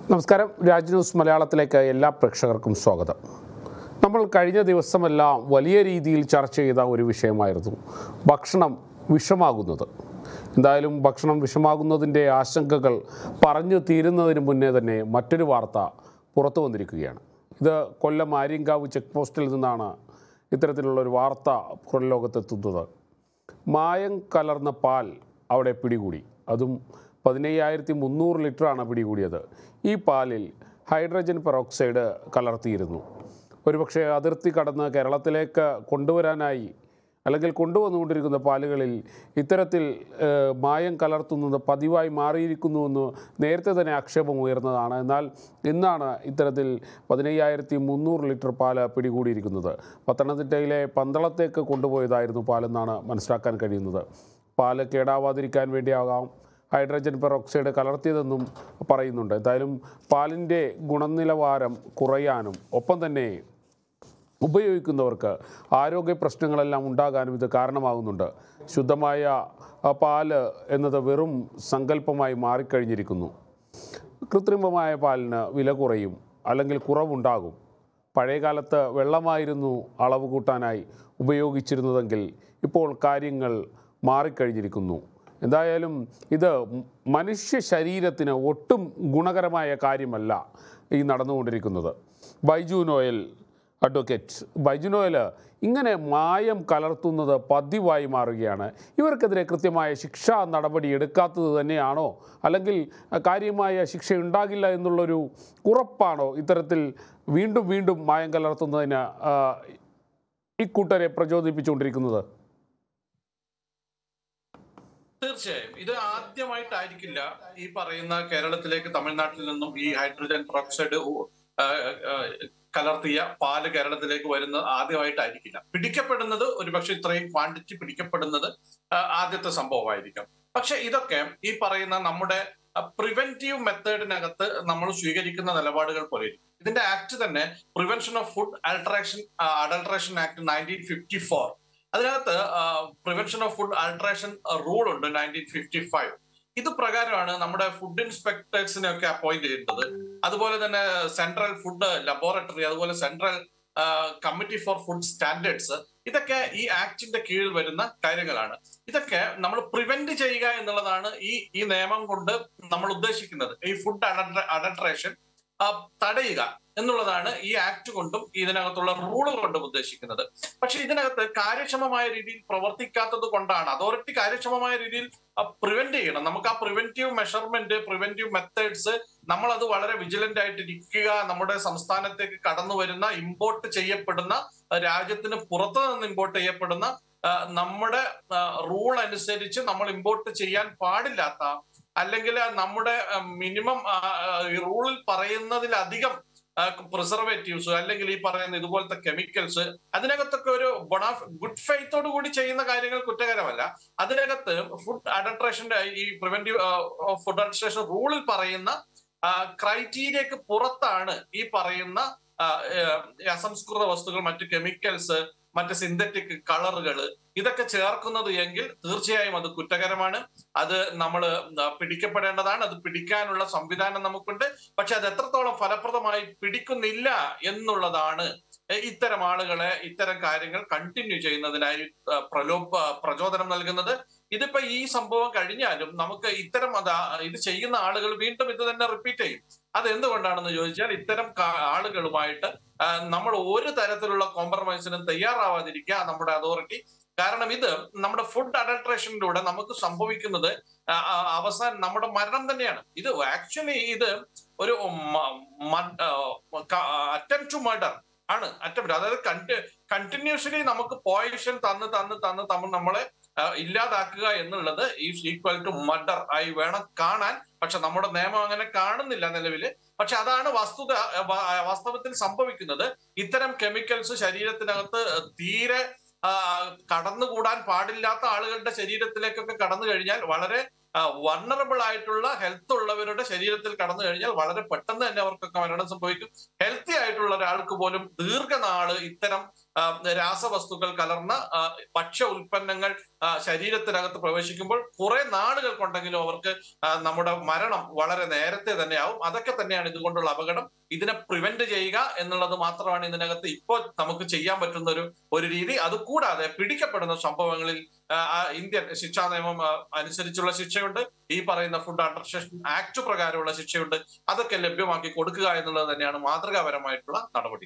നമസ്കാരം രാജ് ന്യൂസ് മലയാളത്തിലേക്ക് എല്ലാ പ്രേക്ഷകർക്കും സ്വാഗതം നമ്മൾ കഴിഞ്ഞ ദിവസമെല്ലാം വലിയ രീതിയിൽ ചർച്ച ചെയ്ത ഒരു വിഷയമായിരുന്നു ഭക്ഷണം വിഷമാകുന്നത് എന്തായാലും ഭക്ഷണം വിഷമാകുന്നതിൻ്റെ ആശങ്കകൾ പറഞ്ഞു തീരുന്നതിന് മുന്നേ തന്നെ മറ്റൊരു വാർത്ത പുറത്തു വന്നിരിക്കുകയാണ് ഇത് കൊല്ലം ആര്യങ്കാവ് ചെക്ക് പോസ്റ്റിൽ നിന്നാണ് ഇത്തരത്തിലുള്ള ഒരു വാർത്ത പുറം ലോകത്തെത്തുന്നത് മായം കലർന്ന പാൽ അവിടെ പിടികൂടി അതും പതിനയ്യായിരത്തി മുന്നൂറ് ലിറ്ററാണ് പിടികൂടിയത് ഈ പാലിൽ ഹൈഡ്രജൻ പെറോക്സൈഡ് കലർത്തിയിരുന്നു ഒരുപക്ഷെ അതിർത്തി കടന്ന് കേരളത്തിലേക്ക് കൊണ്ടുവരാനായി അല്ലെങ്കിൽ കൊണ്ടുവന്നുകൊണ്ടിരിക്കുന്ന പാലുകളിൽ ഇത്തരത്തിൽ ഏഹ്, മായം കലർത്തുന്നത് പതിവായി മാറിയിരിക്കുന്നുവെന്ന് നേരത്തെ തന്നെ ആക്ഷേപം ഉയർന്നതാണ് എന്നാൽ ഇന്നാണ് ഇത്തരത്തിൽ പതിനയ്യായിരത്തി മുന്നൂറ് ലിറ്റർ പാല് പിടികൂടിയിരിക്കുന്നത് പത്തനംതിട്ടയിലെ പന്തളത്തേക്ക് കൊണ്ടുപോയതായിരുന്നു പാലെന്നാണ് മനസ്സിലാക്കാൻ കഴിയുന്നത് പാല് കേടാവാതിരിക്കാൻ വേണ്ടിയാകാം ഹൈഡ്രജൻ പെറോക്സൈഡ് കലർത്തിയതെന്നും പറയുന്നുണ്ട് എന്തായാലും പാലിൻ്റെ ഗുണനിലവാരം കുറയാനും ഒപ്പം തന്നെ ഉപയോഗിക്കുന്നവർക്ക് ആരോഗ്യ പ്രശ്നങ്ങളെല്ലാം ഉണ്ടാകാനും ഇത് കാരണമാകുന്നുണ്ട് ശുദ്ധമായ ആ, പാല് എന്നത് വെറും സങ്കല്പമായി മാറിക്കഴിഞ്ഞിരിക്കുന്നു കൃത്രിമമായ പാലിന് വില കുറയും അല്ലെങ്കിൽ കുറവുണ്ടാകും പഴയകാലത്ത് വെള്ളമായിരുന്നു അളവ് കൂട്ടാനായി ഉപയോഗിച്ചിരുന്നതെങ്കിൽ ഇപ്പോൾ കാര്യങ്ങൾ മാറിക്കഴിഞ്ഞിരിക്കുന്നു എന്തായാലും ഇത് മനുഷ്യ ശരീരത്തിന് ഒട്ടും ഗുണകരമായ കാര്യമല്ല ഈ നടന്നുകൊണ്ടിരിക്കുന്നത് ബൈജു നോയൽ അഡ്വക്കേറ്റ് ബൈജു നോയൽ ഇങ്ങനെ മായം കലർത്തുന്നത് പതിവായി മാറുകയാണ് ഇവർക്കെതിരെ കൃത്യമായ ശിക്ഷാ നടപടി എടുക്കാത്തത് തന്നെയാണോ അല്ലെങ്കിൽ കാര്യമായ ശിക്ഷ ഉണ്ടാകില്ല എന്നുള്ളൊരു ഉറപ്പാണോ ഇത്തരത്തിൽ വീണ്ടും വീണ്ടും മായം കലർത്തുന്നതിന് ആ, ഇക്കൂട്ടരെ പ്രചോദിപ്പിച്ചുകൊണ്ടിരിക്കുന്നത് തീർച്ചയായും ഇത് ആദ്യമായിട്ടായിരിക്കില്ല ഈ പറയുന്ന കേരളത്തിലേക്ക് തമിഴ്നാട്ടിൽ നിന്നും ഈ ഹൈഡ്രജൻ പെറോക്സൈഡ് ഉ- ആ, ആ, കലർത്തിയ പാല് കേരളത്തിലേക്ക് വരുന്നത് ആദ്യമായിട്ടായിരിക്കില്ല പിടിക്കപ്പെടുന്നത് ഒരുപക്ഷെ ഇത്രയും ക്വാണ്ടിറ്റി പിടിക്കപ്പെടുന്നത് ആ, ആദ്യത്തെ സംഭവമായിരിക്കും പക്ഷെ ഇതൊക്കെ ഈ പറയുന്ന നമ്മുടെ പ്രിവെന്റീവ് മെത്തേഡിനകത്ത് നമ്മൾ സ്വീകരിക്കുന്ന നിലപാടുകൾ പോലെ ഇരിക്കും. ഇതിന്റെ ആക്ട് തന്നെ prevention of food adulteration adulteration act nineteen fifty four അതിനകത്ത് prevention of food adulteration rule ഉണ്ട് നയൻറ്റീൻ ഫിഫ്റ്റി ഫൈവ് ഇത് പ്രകാരമാണ് നമ്മുടെ ഫുഡ് ഇൻസ്പെക്ടേഴ്സിനെ ഒക്കെ അപ്പോയിന്റ് ചെയ്യുന്നത് അതുപോലെ തന്നെ സെൻട്രൽ ഫുഡ് ലബോറട്ടറി അതുപോലെ central committee for food standards ഇതൊക്കെ ഈ ആക്ടിന്റെ കീഴിൽ വരുന്ന കാര്യങ്ങളാണ് ഇതൊക്കെ നമ്മൾ പ്രിവെന്റ് ചെയ്യുക എന്നുള്ളതാണ് ഈ ഈ നിയമം കൊണ്ട് നമ്മൾ ഉദ്ദേശിക്കുന്നത് ഈ ഫുഡ് അഡൾട്രേഷൻ തടയുക എന്നുള്ളതാണ് ഈ ആക്ട് കൊണ്ടും ഇതിനകത്തുള്ള റൂള് കൊണ്ടും ഉദ്ദേശിക്കുന്നത് പക്ഷെ ഇതിനകത്ത് കാര്യക്ഷമമായ രീതിയിൽ പ്രവർത്തിക്കാത്തത് കൊണ്ടാണ് അതോറിറ്റി കാര്യക്ഷമമായ രീതിയിൽ പ്രിവെന്റ് ചെയ്യണം നമുക്ക് ആ പ്രിവെന്റീവ് മെഷർമെന്റ് പ്രിവെന്റീവ് മെത്തേഡ്സ് നമ്മൾ അത് വളരെ വിജിലന്റ് ആയിട്ട് ഇരിക്കുക നമ്മുടെ സംസ്ഥാനത്തേക്ക് കടന്നു വരുന്ന ഇമ്പോർട്ട് ചെയ്യപ്പെടുന്ന രാജ്യത്തിന് പുറത്തു നിന്ന് ഇമ്പോർട്ട് ചെയ്യപ്പെടുന്ന ആ, നമ്മുടെ റൂൾ അനുസരിച്ച് നമ്മൾ ഇമ്പോർട്ട് ചെയ്യാൻ പാടില്ലാത്ത അല്ലെങ്കിൽ നമ്മുടെ മിനിമം ഈ റൂളിൽ പറയുന്നതിലധികം പ്രിസർവേറ്റീവ്സ് അല്ലെങ്കിൽ ഈ പറയുന്ന ഇതുപോലത്തെ കെമിക്കൽസ് അതിനകത്തൊക്കെ ഒരു ബൊണാഫ് ഗുഡ് ഫെയ്ത്തോട് കൂടി ചെയ്യുന്ന കാര്യങ്ങൾ കുറ്റകരമല്ല അതിനകത്ത് ഫുഡ് അഡൾട്രേഷന്റെ ഈ പ്രിവെന്റീവ് ഫുഡ് അഡൾട്രേഷൻ റൂളിൽ പറയുന്ന ക്രൈറ്റീരിയക്ക് പുറത്താണ് ഈ പറയുന്ന ആ, ഏ, അസംസ്കൃത വസ്തുക്കൾ മറ്റ് കെമിക്കൽസ് മറ്റ് സിന്തറ്റിക് കളറുകൾ ഇതൊക്കെ ചേർക്കുന്നത് എങ്കിൽ തീർച്ചയായും അത് കുറ്റകരമാണ് അത് നമ്മൾ പിടിക്കപ്പെടേണ്ടതാണ് അത് പിടിക്കാനുള്ള സംവിധാനം നമുക്കുണ്ട് പക്ഷെ അത് എത്രത്തോളം ഫലപ്രദമായി പിടിക്കുന്നില്ല എന്നുള്ളതാണ് എ- ഇത്തരം ആളുകളെ ഇത്തരം കാര്യങ്ങൾ കണ്ടിന്യൂ ചെയ്യുന്നതിനായി ആ, പ്രലോഭ പ്രചോദനം നൽകുന്നത് ഇതിപ്പോ ഈ സംഭവം കഴിഞ്ഞാലും നമുക്ക് ഇത്തരം അത് ആ- ഇത് ചെയ്യുന്ന ആളുകൾ വീണ്ടും ഇത് തന്നെ റിപ്പീറ്റ് ചെയ്യും അത് എന്തുകൊണ്ടാണെന്ന് ചോദിച്ചാൽ ഇത്തരം കാ- ആളുകളുമായിട്ട് ആ, നമ്മൾ ഒരു തരത്തിലുള്ള കോംപ്രമൈസിനും തയ്യാറാവാതിരിക്കുക നമ്മുടെ അതോറിറ്റി കാരണം ഇത് നമ്മുടെ ഫുഡ് അഡൾട്രേഷനിലൂടെ നമുക്ക് സംഭവിക്കുന്നത് ആ, ആ, അവസാനം നമ്മുടെ മരണം തന്നെയാണ് ഇത് ആക്ച്വലി ഇത് ഒരു അറ്റം ടു മർഡർ ആണ് അറ്റംപ്റ്റ് അതായത് കണ്ടിന്യൂസ്ലി നമുക്ക് പോയിഷൻ തന്ന് തന്ന് തന്ന് തമ്മിൽ നമ്മളെ ആ, ഇല്ലാതാക്കുക എന്നുള്ളത് ഈസ് ഈക്വൽ ടു മർഡർ ആയി വേണം കാണാൻ പക്ഷെ നമ്മുടെ നിയമം അങ്ങനെ കാണുന്നില്ല നിലവില് പക്ഷെ അതാണ് വസ്തുത വ- വാസ്തവത്തിൽ സംഭവിക്കുന്നത് ഇത്തരം കെമിക്കൽസ് ശരീരത്തിനകത്ത് തീരെ ആ, കടന്നുകൂടാൻ പാടില്ലാത്ത ആളുകളുടെ ശരീരത്തിലേക്കൊക്കെ കടന്നു കഴിഞ്ഞാൽ വളരെ വണ്ണറബിൾ ആയിട്ടുള്ള ഹെൽത്ത് ഉള്ളവരുടെ ശരീരത്തിൽ കടന്നു കഴിഞ്ഞാൽ വളരെ പെട്ടെന്ന് തന്നെ അവർക്കൊക്കെ മരണം സംഭവിക്കും ഹെൽത്തി ആയിട്ടുള്ള ഒരാൾക്ക് പോലും ദീർഘനാള് ഇത്തരം ആ, രാസവസ്തുക്കൾ കലർന്ന ആ, ഭക്ഷ്യ ഉൽപ്പന്നങ്ങൾ ആ, ശരീരത്തിനകത്ത് പ്രവേശിക്കുമ്പോൾ കുറെ നാളുകൾ കൊണ്ടെങ്കിലും അവർക്ക് ആ, നമ്മുടെ മരണം വളരെ നേരത്തെ തന്നെ ആവും അതൊക്കെ തന്നെയാണ് ഇതുകൊണ്ടുള്ള അപകടം ഇതിനെ പ്രിവെന്റ് ചെയ്യുക എന്നുള്ളത് മാത്രമാണ് ഇതിനകത്ത് ഇപ്പോൾ നമുക്ക് ചെയ്യാൻ പറ്റുന്ന ഒരു ഒരു രീതി അതുകൂടാതെ പിടിക്കപ്പെടുന്ന സംഭവങ്ങളിൽ ആ, ആ, ഇന്ത്യൻ ശിക്ഷാ നിയമം ആ, അനുസരിച്ചുള്ള ശിക്ഷയുണ്ട് ഈ പറയുന്ന ഫുഡ് അഡൾട്രേഷൻ ആക്ട് പ്രകാരമുള്ള ശിക്ഷയുണ്ട് അതൊക്കെ ലഭ്യമാക്കി കൊടുക്കുക എന്നുള്ളത് തന്നെയാണ് മാതൃകാപരമായിട്ടുള്ള നടപടി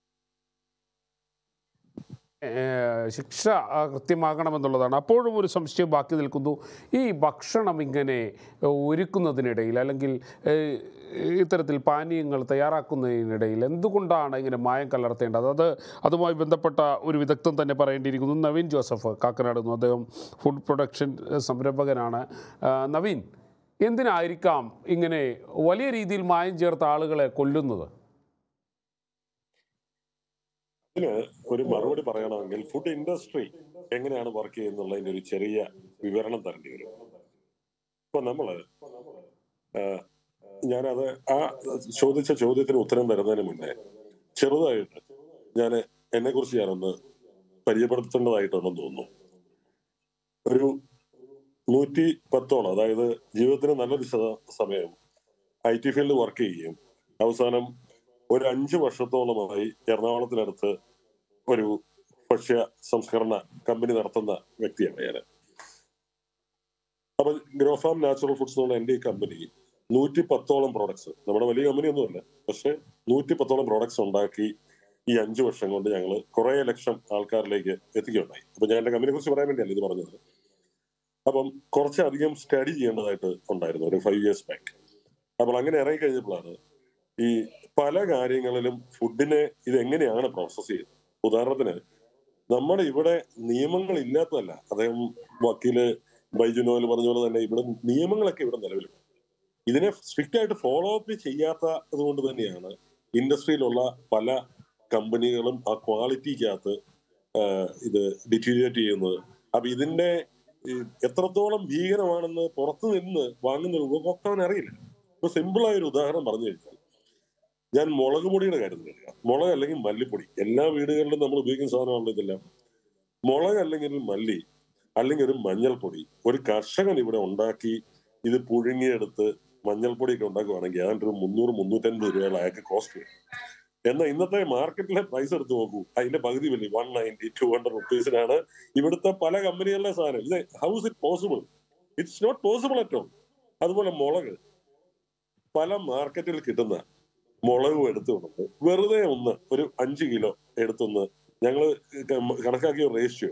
ഏഹ് ശിക്ഷ ആ, കൃത്യമാകണമെന്നുള്ളതാണ് അപ്പോഴും ഒരു സംശയം ബാക്കി നിൽക്കുന്നു ഈ ഭക്ഷണം ഇങ്ങനെ ഒരുക്കുന്നതിനിടയിൽ അല്ലെങ്കിൽ ഏഹ്, ഇത്തരത്തിൽ പാനീയങ്ങൾ തയ്യാറാക്കുന്നതിനിടയിൽ എന്തുകൊണ്ടാണ് ഇങ്ങനെ മായം കലർത്തേണ്ടത് അത് അതുമായി ബന്ധപ്പെട്ട ഒരു വിദഗ്ധൻ തന്നെ പറയേണ്ടിയിരിക്കുന്നു നവീൻ ജോസഫ് കാക്കനാട് നിന്ന് അദ്ദേഹം ഫുഡ് പ്രൊഡക്ഷൻ സംരംഭകനാണ് ആ, നവീൻ എന്തിനായിരിക്കാം ഇങ്ങനെ വലിയ രീതിയിൽ മായം ചേർത്ത ആളുകളെ കൊല്ലുന്നത് ഇതിന് ഒരു മറുപടി പറയണമെങ്കിൽ ഫുഡ് ഇൻഡസ്ട്രി എങ്ങനെയാണ് വർക്ക് ചെയ്യുന്നുള്ളതിന്റെ ഒരു ചെറിയ വിവരണം തരേണ്ടി വരും ഇപ്പൊ നമ്മള് ആ, ഞാനത് ആ ചോദിച്ച ചോദ്യത്തിന് ഉത്തരം തരുന്നതിന് മുന്നേ ചെറുതായിട്ട് ഞാൻ എന്നെ കുറിച്ച് ഞാനൊന്ന് പരിചയപ്പെടുത്തേണ്ടതായിട്ടുണ്ടെന്ന് തോന്നുന്നു ഒരു നൂറ്റി പത്തോളം അതായത് ജീവിതത്തിന് നല്ലൊരു ശത- സമയം ഐ ടി ഫീൽഡിൽ വർക്ക് ചെയ്യുകയും അവസാനം ഒരു അഞ്ച് വർഷത്തോളമായി എറണാകുളത്തിനടുത്ത് ഒരു ഭക്ഷ്യ സംസ്കരണ കമ്പനി നടത്തുന്ന വ്യക്തിയാണ് ഞാൻ അപ്പൊ ഗ്രോഫാം നാച്ചുറൽ ഫുഡ്സ് എന്നുള്ള എന്റെ ഈ കമ്പനി നൂറ്റി പത്തോളം പ്രോഡക്ട്സ് നമ്മുടെ വലിയ കമ്പനി ഒന്നുമല്ല പക്ഷെ നൂറ്റി പത്തോളം പ്രോഡക്ട്സ് ഉണ്ടാക്കി ഈ അഞ്ചു വർഷം കൊണ്ട് ഞങ്ങൾ കുറെ ലക്ഷം ആൾക്കാരിലേക്ക് എത്തിക്കുകയുണ്ടായി അപ്പൊ ഞാൻ എന്റെ കമ്പനിയെ കുറിച്ച് പറയാൻ വേണ്ടിയല്ല ഇത് പറഞ്ഞത് അപ്പം കുറച്ചധികം സ്റ്റഡി ചെയ്യേണ്ടതായിട്ട് ഉണ്ടായിരുന്നു ഒരു ഫൈവ് ഇയേഴ്സ് ബാക്ക് അപ്പോൾ അങ്ങനെ ഇറങ്ങി കഴിഞ്ഞപ്പോഴാണ് ഈ പല കാര്യങ്ങളിലും ഫുഡിനെ ഇത് എങ്ങനെയാണ് പ്രോസസ് ചെയ്യുന്നത് ഉദാഹരണത്തിന് നമ്മുടെ ഇവിടെ നിയമങ്ങൾ ഇല്ലാത്തതല്ല അദ്ദേഹം വക്കീല് ബൈജുനോയിൽ പറഞ്ഞ പോലെ തന്നെ ഇവിടെ നിയമങ്ങളൊക്കെ ഇവിടെ നിലവിലുണ്ട് ഇതിനെ സ്ട്രിക്റ്റ് ആയിട്ട് ഫോളോ അപ്പ് ചെയ്യാത്തത് കൊണ്ട് തന്നെയാണ് ഇൻഡസ്ട്രിയിലുള്ള പല കമ്പനികളും ആ ക്വാളിറ്റിക്കകത്ത് ആഹ് ഇത് ഡിറ്റീരിയേറ്റ് ചെയ്യുന്നത് അപ്പൊ ഇതിന്റെ ഈ എത്രത്തോളം ഭീകരമാണെന്ന് പുറത്തു നിന്ന് വാങ്ങുന്ന ഒരു ഉപഭോക്താവിന് അറിയില്ല ഇപ്പൊ സിമ്പിൾ ആയ ഒരു ഉദാഹരണം പറഞ്ഞു കഴിഞ്ഞാൽ ഞാൻ മുളക് പൊടിയുടെ കാര്യത്തിൽ എടുക്കാം മുളക് അല്ലെങ്കിൽ മല്ലിപ്പൊടി എല്ലാ വീടുകളിലും നമ്മൾ ഉപയോഗിക്കുന്ന സാധനമാണല്ലോ ഇതെല്ലാം മുളക് അല്ലെങ്കിൽ മല്ലി അല്ലെങ്കിൽ ഒരു മഞ്ഞൾപ്പൊടി ഒരു കർഷകൻ ഇവിടെ ഉണ്ടാക്കി ഇത് പുഴുങ്ങിയെടുത്ത് മഞ്ഞൾപ്പൊടിയൊക്കെ ഉണ്ടാക്കുവാണെങ്കിൽ ഏതാണ്ട് ഒരു മുന്നൂറ് മുന്നൂറ്റൻപത് രൂപയുള്ള അയാൾക്ക് കോസ്റ്റ് വരും എന്നാൽ ഇന്നത്തെ മാർക്കറ്റിലെ പ്രൈസ് എടുത്ത് നോക്കൂ അതിന്റെ പകുതി വില വൺ നയൻറ്റി ടു ഹൺഡ്രഡ് റുപ്പീസിനാണ് ഇവിടുത്തെ പല കമ്പനികളിലെ സാധനം ഇത് how's it possible it's not possible at all അതുപോലെ മുളക് പല മാർക്കറ്റിൽ കിട്ടുന്ന മുളകും എടുത്തുകൊണ്ട് വെറുതെ ഒന്ന് ഒരു അഞ്ച് കിലോ എടുത്തൊന്ന് ഞങ്ങൾ കണക്കാക്കിയ റേഷ്യോ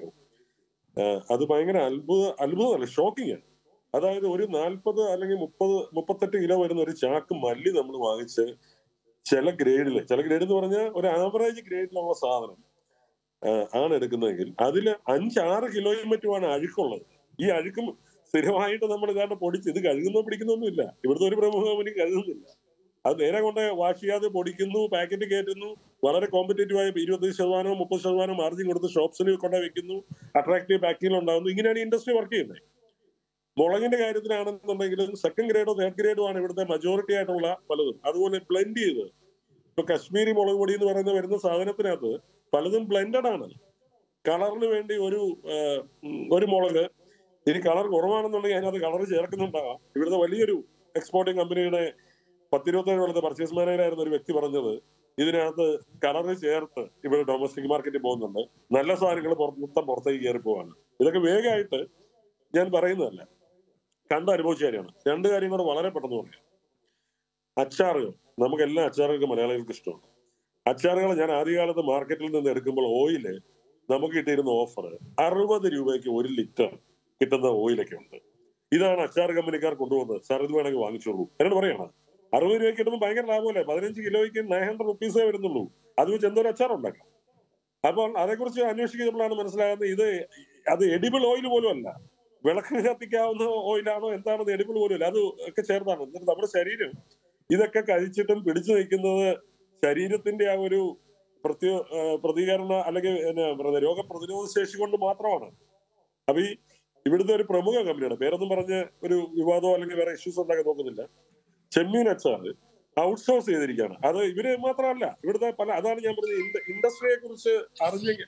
അത് ഭയങ്കര അത്ഭുത അത്ഭുതമല്ല ഷോക്കിംഗ് ആണ് അതായത് ഒരു നാൽപ്പത് അല്ലെങ്കിൽ മുപ്പത് മുപ്പത്തെട്ട് കിലോ വരുന്ന ഒരു ചാക്ക് മല്ലി നമ്മൾ വാങ്ങിച്ച് ചില ഗ്രേഡിൽ ചില ഗ്രേഡ് എന്ന് പറഞ്ഞാൽ ഒരു ആവറേജ് ഗ്രേഡിലുള്ള സാധനം ആ, ആണ് എടുക്കുന്നതെങ്കിൽ അതിൽ അഞ്ചാറ് കിലോയും മറ്റുമാണ് അഴുക്കുള്ളത് ഈ അഴുക്കും സ്ഥിരമായിട്ട് നമ്മൾ ഇതാണ്ട് പൊടിച്ച് ഇത് കഴുകുന്നോ പിടിക്കുന്നൊന്നുമില്ല ഇവിടുത്തെ ഒരു പ്രമുഖ കമ്പനി കഴുകുന്നില്ല അത് നേരെ കൊണ്ട് വാഷ് ചെയ്യാതെ പൊടിക്കുന്നു പാക്കറ്റ് കയറ്റുന്നു വളരെ കോമ്പറ്റേറ്റീവ് ആയ ഇരുപത്തഞ്ച് ശതമാനവും മുപ്പത് ശതമാനം മാർജിൻ കൊടുത്ത് ഷോപ്സിൽ കൊണ്ട് വെക്കുന്നു അട്രാക്റ്റീവ് പാക്കിംഗ് ഉണ്ടാകുന്നു ഇങ്ങനെയാണ് ഇൻഡസ്ട്രി വർക്ക് ചെയ്യുന്നത് മുളകിന്റെ കാര്യത്തിലാണെന്നുണ്ടെങ്കിലും സെക്കൻഡ് ഗ്രേഡോ തേർഡ് ഗ്രേഡോ ആണ് ഇവിടുത്തെ മജോറിറ്റി ആയിട്ടുള്ള പലതും അതുപോലെ ബ്ലെൻഡ് ചെയ്ത് ഇപ്പൊ കശ്മീരി മുളക് പൊടി എന്ന് പറയുന്ന വരുന്ന സാധനത്തിനകത്ത് പലതും ബ്ലെൻഡഡ് ആണ് കളറിന് വേണ്ടി ഒരു ആ, ഉം, ഒരു മുളക് ഇനി കളർ കുറവാണെന്നുണ്ടെങ്കിൽ അതിനകത്ത് കളർ ചേർക്കുന്നുണ്ടാകാം ഇവിടുത്തെ വലിയൊരു എക്സ്പോർട്ടിംഗ് കമ്പനിയുടെ പത്തിരുപത്തേഴ് കൊല്ലത്തെ പർച്ചേസ് മാനേജർ ആയിരുന്ന ഒരു വ്യക്തി പറഞ്ഞത് ഇതിനകത്ത് കളർ ചേർത്ത് ഇവിടെ ഡൊമസ്റ്റിക് മാർക്കറ്റിൽ പോകുന്നുണ്ട് നല്ല സാധനങ്ങൾ പുറത്ത് മൊത്തം പുറത്തേക്ക് കയറി പോവാണ് ഇതൊക്കെ വേഗമായിട്ട് ഞാൻ പറയുന്നതല്ല കണ്ട അനുഭവിച്ച കാര്യമാണ് രണ്ട് കാര്യം കൂടെ വളരെ പെട്ടെന്ന് പറയാം അച്ചാറുകൾ നമുക്ക് എല്ലാ അച്ചാറുകൾക്കും മലയാളികൾക്ക് ഇഷ്ടമാണ് അച്ചാറുകൾ ഞാൻ ആദ്യകാലത്ത് മാർക്കറ്റിൽ നിന്ന് എടുക്കുമ്പോൾ ഓയില് നമുക്ക് കിട്ടിയിരുന്ന ഓഫർ അറുപത് രൂപയ്ക്ക് ഒരു ലിറ്റർ കിട്ടുന്ന ഓയിലൊക്കെ ഉണ്ട് ഇതാണ് അച്ചാർ കമ്പനിക്കാർ കൊണ്ടുവന്നത് സാർ ഇത് വേണമെങ്കിൽ വാങ്ങിച്ചോളൂ എന്നോട് പറയണം അറുപത് രൂപയ്ക്ക് കിട്ടുമ്പോൾ ഭയങ്കര ലാഭമല്ലേ പതിനഞ്ച് കിലോയ്ക്ക് നയൻ ഹൺഡ്രഡ് റുപ്പീസേ വരുന്നുള്ളൂ അത് വെച്ച് എന്തോ ഒരു അച്ചാർ ഉണ്ടാക്കാം അപ്പോൾ അതേക്കുറിച്ച് അന്വേഷിക്കുമ്പോഴാണ് മനസ്സിലാകുന്നത് ഇത് അത് എഡിബിൾ ഓയിൽ പോലും അല്ല വിളക്കിന് കത്തിക്കാവുന്ന ഓയിലാണോ എന്താണെന്ന് എഡിബിൾ പോലും അല്ല അത് ഒക്കെ ചേർത്താണ് എന്നിട്ട് നമ്മുടെ ശരീരം ഇതൊക്കെ കഴിച്ചിട്ടും പിടിച്ചു നിൽക്കുന്നത് ശരീരത്തിന്റെ ആ ഒരു പ്രത്യോ ആ, പ്രതികരണ അല്ലെങ്കിൽ എന്നാ പറയുന്നത് രോഗപ്രതിരോധ ശേഷി കൊണ്ട് മാത്രമാണ് അപ്പൊ ഈ ഇവിടുത്തെ ഒരു പ്രമുഖ കമ്പനിയാണ് പേരൊന്നും പറഞ്ഞ് ഒരു വിവാദമോ അല്ലെങ്കിൽ വേറെ ഇഷ്യൂസ് ഉണ്ടാക്കി നോക്കുന്നില്ല ചെമ്മീൻ അച്ചാർ ഔട്ട്സോഴ്സ് ചെയ്തിരിക്കുകയാണ് അത് ഇവര് മാത്രമല്ല ഇവിടുത്തെ പല അതാണ് ഞാൻ പറഞ്ഞത് ഇൻഡസ്ട്രിയെ കുറിച്ച് അറിഞ്ഞെങ്കിൽ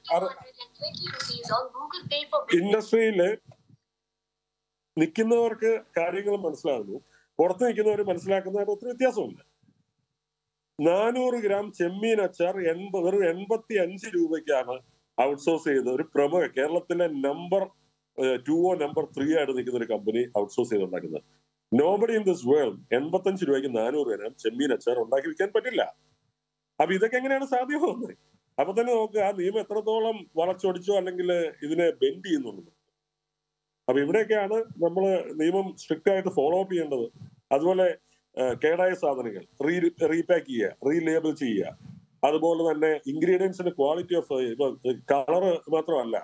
ഇൻഡസ്ട്രിയില് നിൽക്കുന്നവർക്ക് കാര്യങ്ങൾ മനസ്സിലാകുന്നു പുറത്ത് നിൽക്കുന്നവർ മനസ്സിലാക്കുന്നതായിട്ട് ഒത്തിരി വ്യത്യാസമുണ്ട് നാനൂറ് ഗ്രാം ചെമ്മീൻ അച്ചാർ എൺപത് വെറും എൺപത്തി അഞ്ച് രൂപയ്ക്കാണ് ഔട്ട്സോഴ്സ് ചെയ്ത് ഒരു പ്രമുഖ കേരളത്തിലെ number two or number three ആയിട്ട് നിൽക്കുന്ന ഒരു കമ്പനി ഔട്ട്സോഴ്സ് ചെയ്ത് ഉണ്ടാക്കുന്നത് നോബഡി ഇൻ ദിസ് വേൾഡ് എൺപത്തഞ്ച് രൂപയ്ക്ക് നാനൂറ് ഗ്രാം ചെമ്മീൻ അച്ചാർ ഉണ്ടാക്കി വിൽക്കാൻ പറ്റില്ല അപ്പൊ ഇതൊക്കെ എങ്ങനെയാണ് സാധ്യമാകുന്നത് അപ്പൊ തന്നെ നോക്കുക ആ നിയമം എത്രത്തോളം വളച്ചൊടിച്ചോ അല്ലെങ്കിൽ ഇതിനെ ബെൻഡ് ചെയ്യുന്നുണ്ട് അപ്പൊ ഇവിടെയൊക്കെയാണ് നമ്മൾ നിയമം സ്ട്രിക്റ്റ് ആയിട്ട് ഫോളോ അപ്പ് ചെയ്യേണ്ടത് അതുപോലെ കേടായ സാധനങ്ങൾ റീ റീപാക്ക് ചെയ്യുക റീലേബിൾ ചെയ്യുക അതുപോലെ തന്നെ ഇൻഗ്രീഡിയൻസിന്റെ ക്വാളിറ്റി ഓഫ് കളറ് മാത്രമല്ല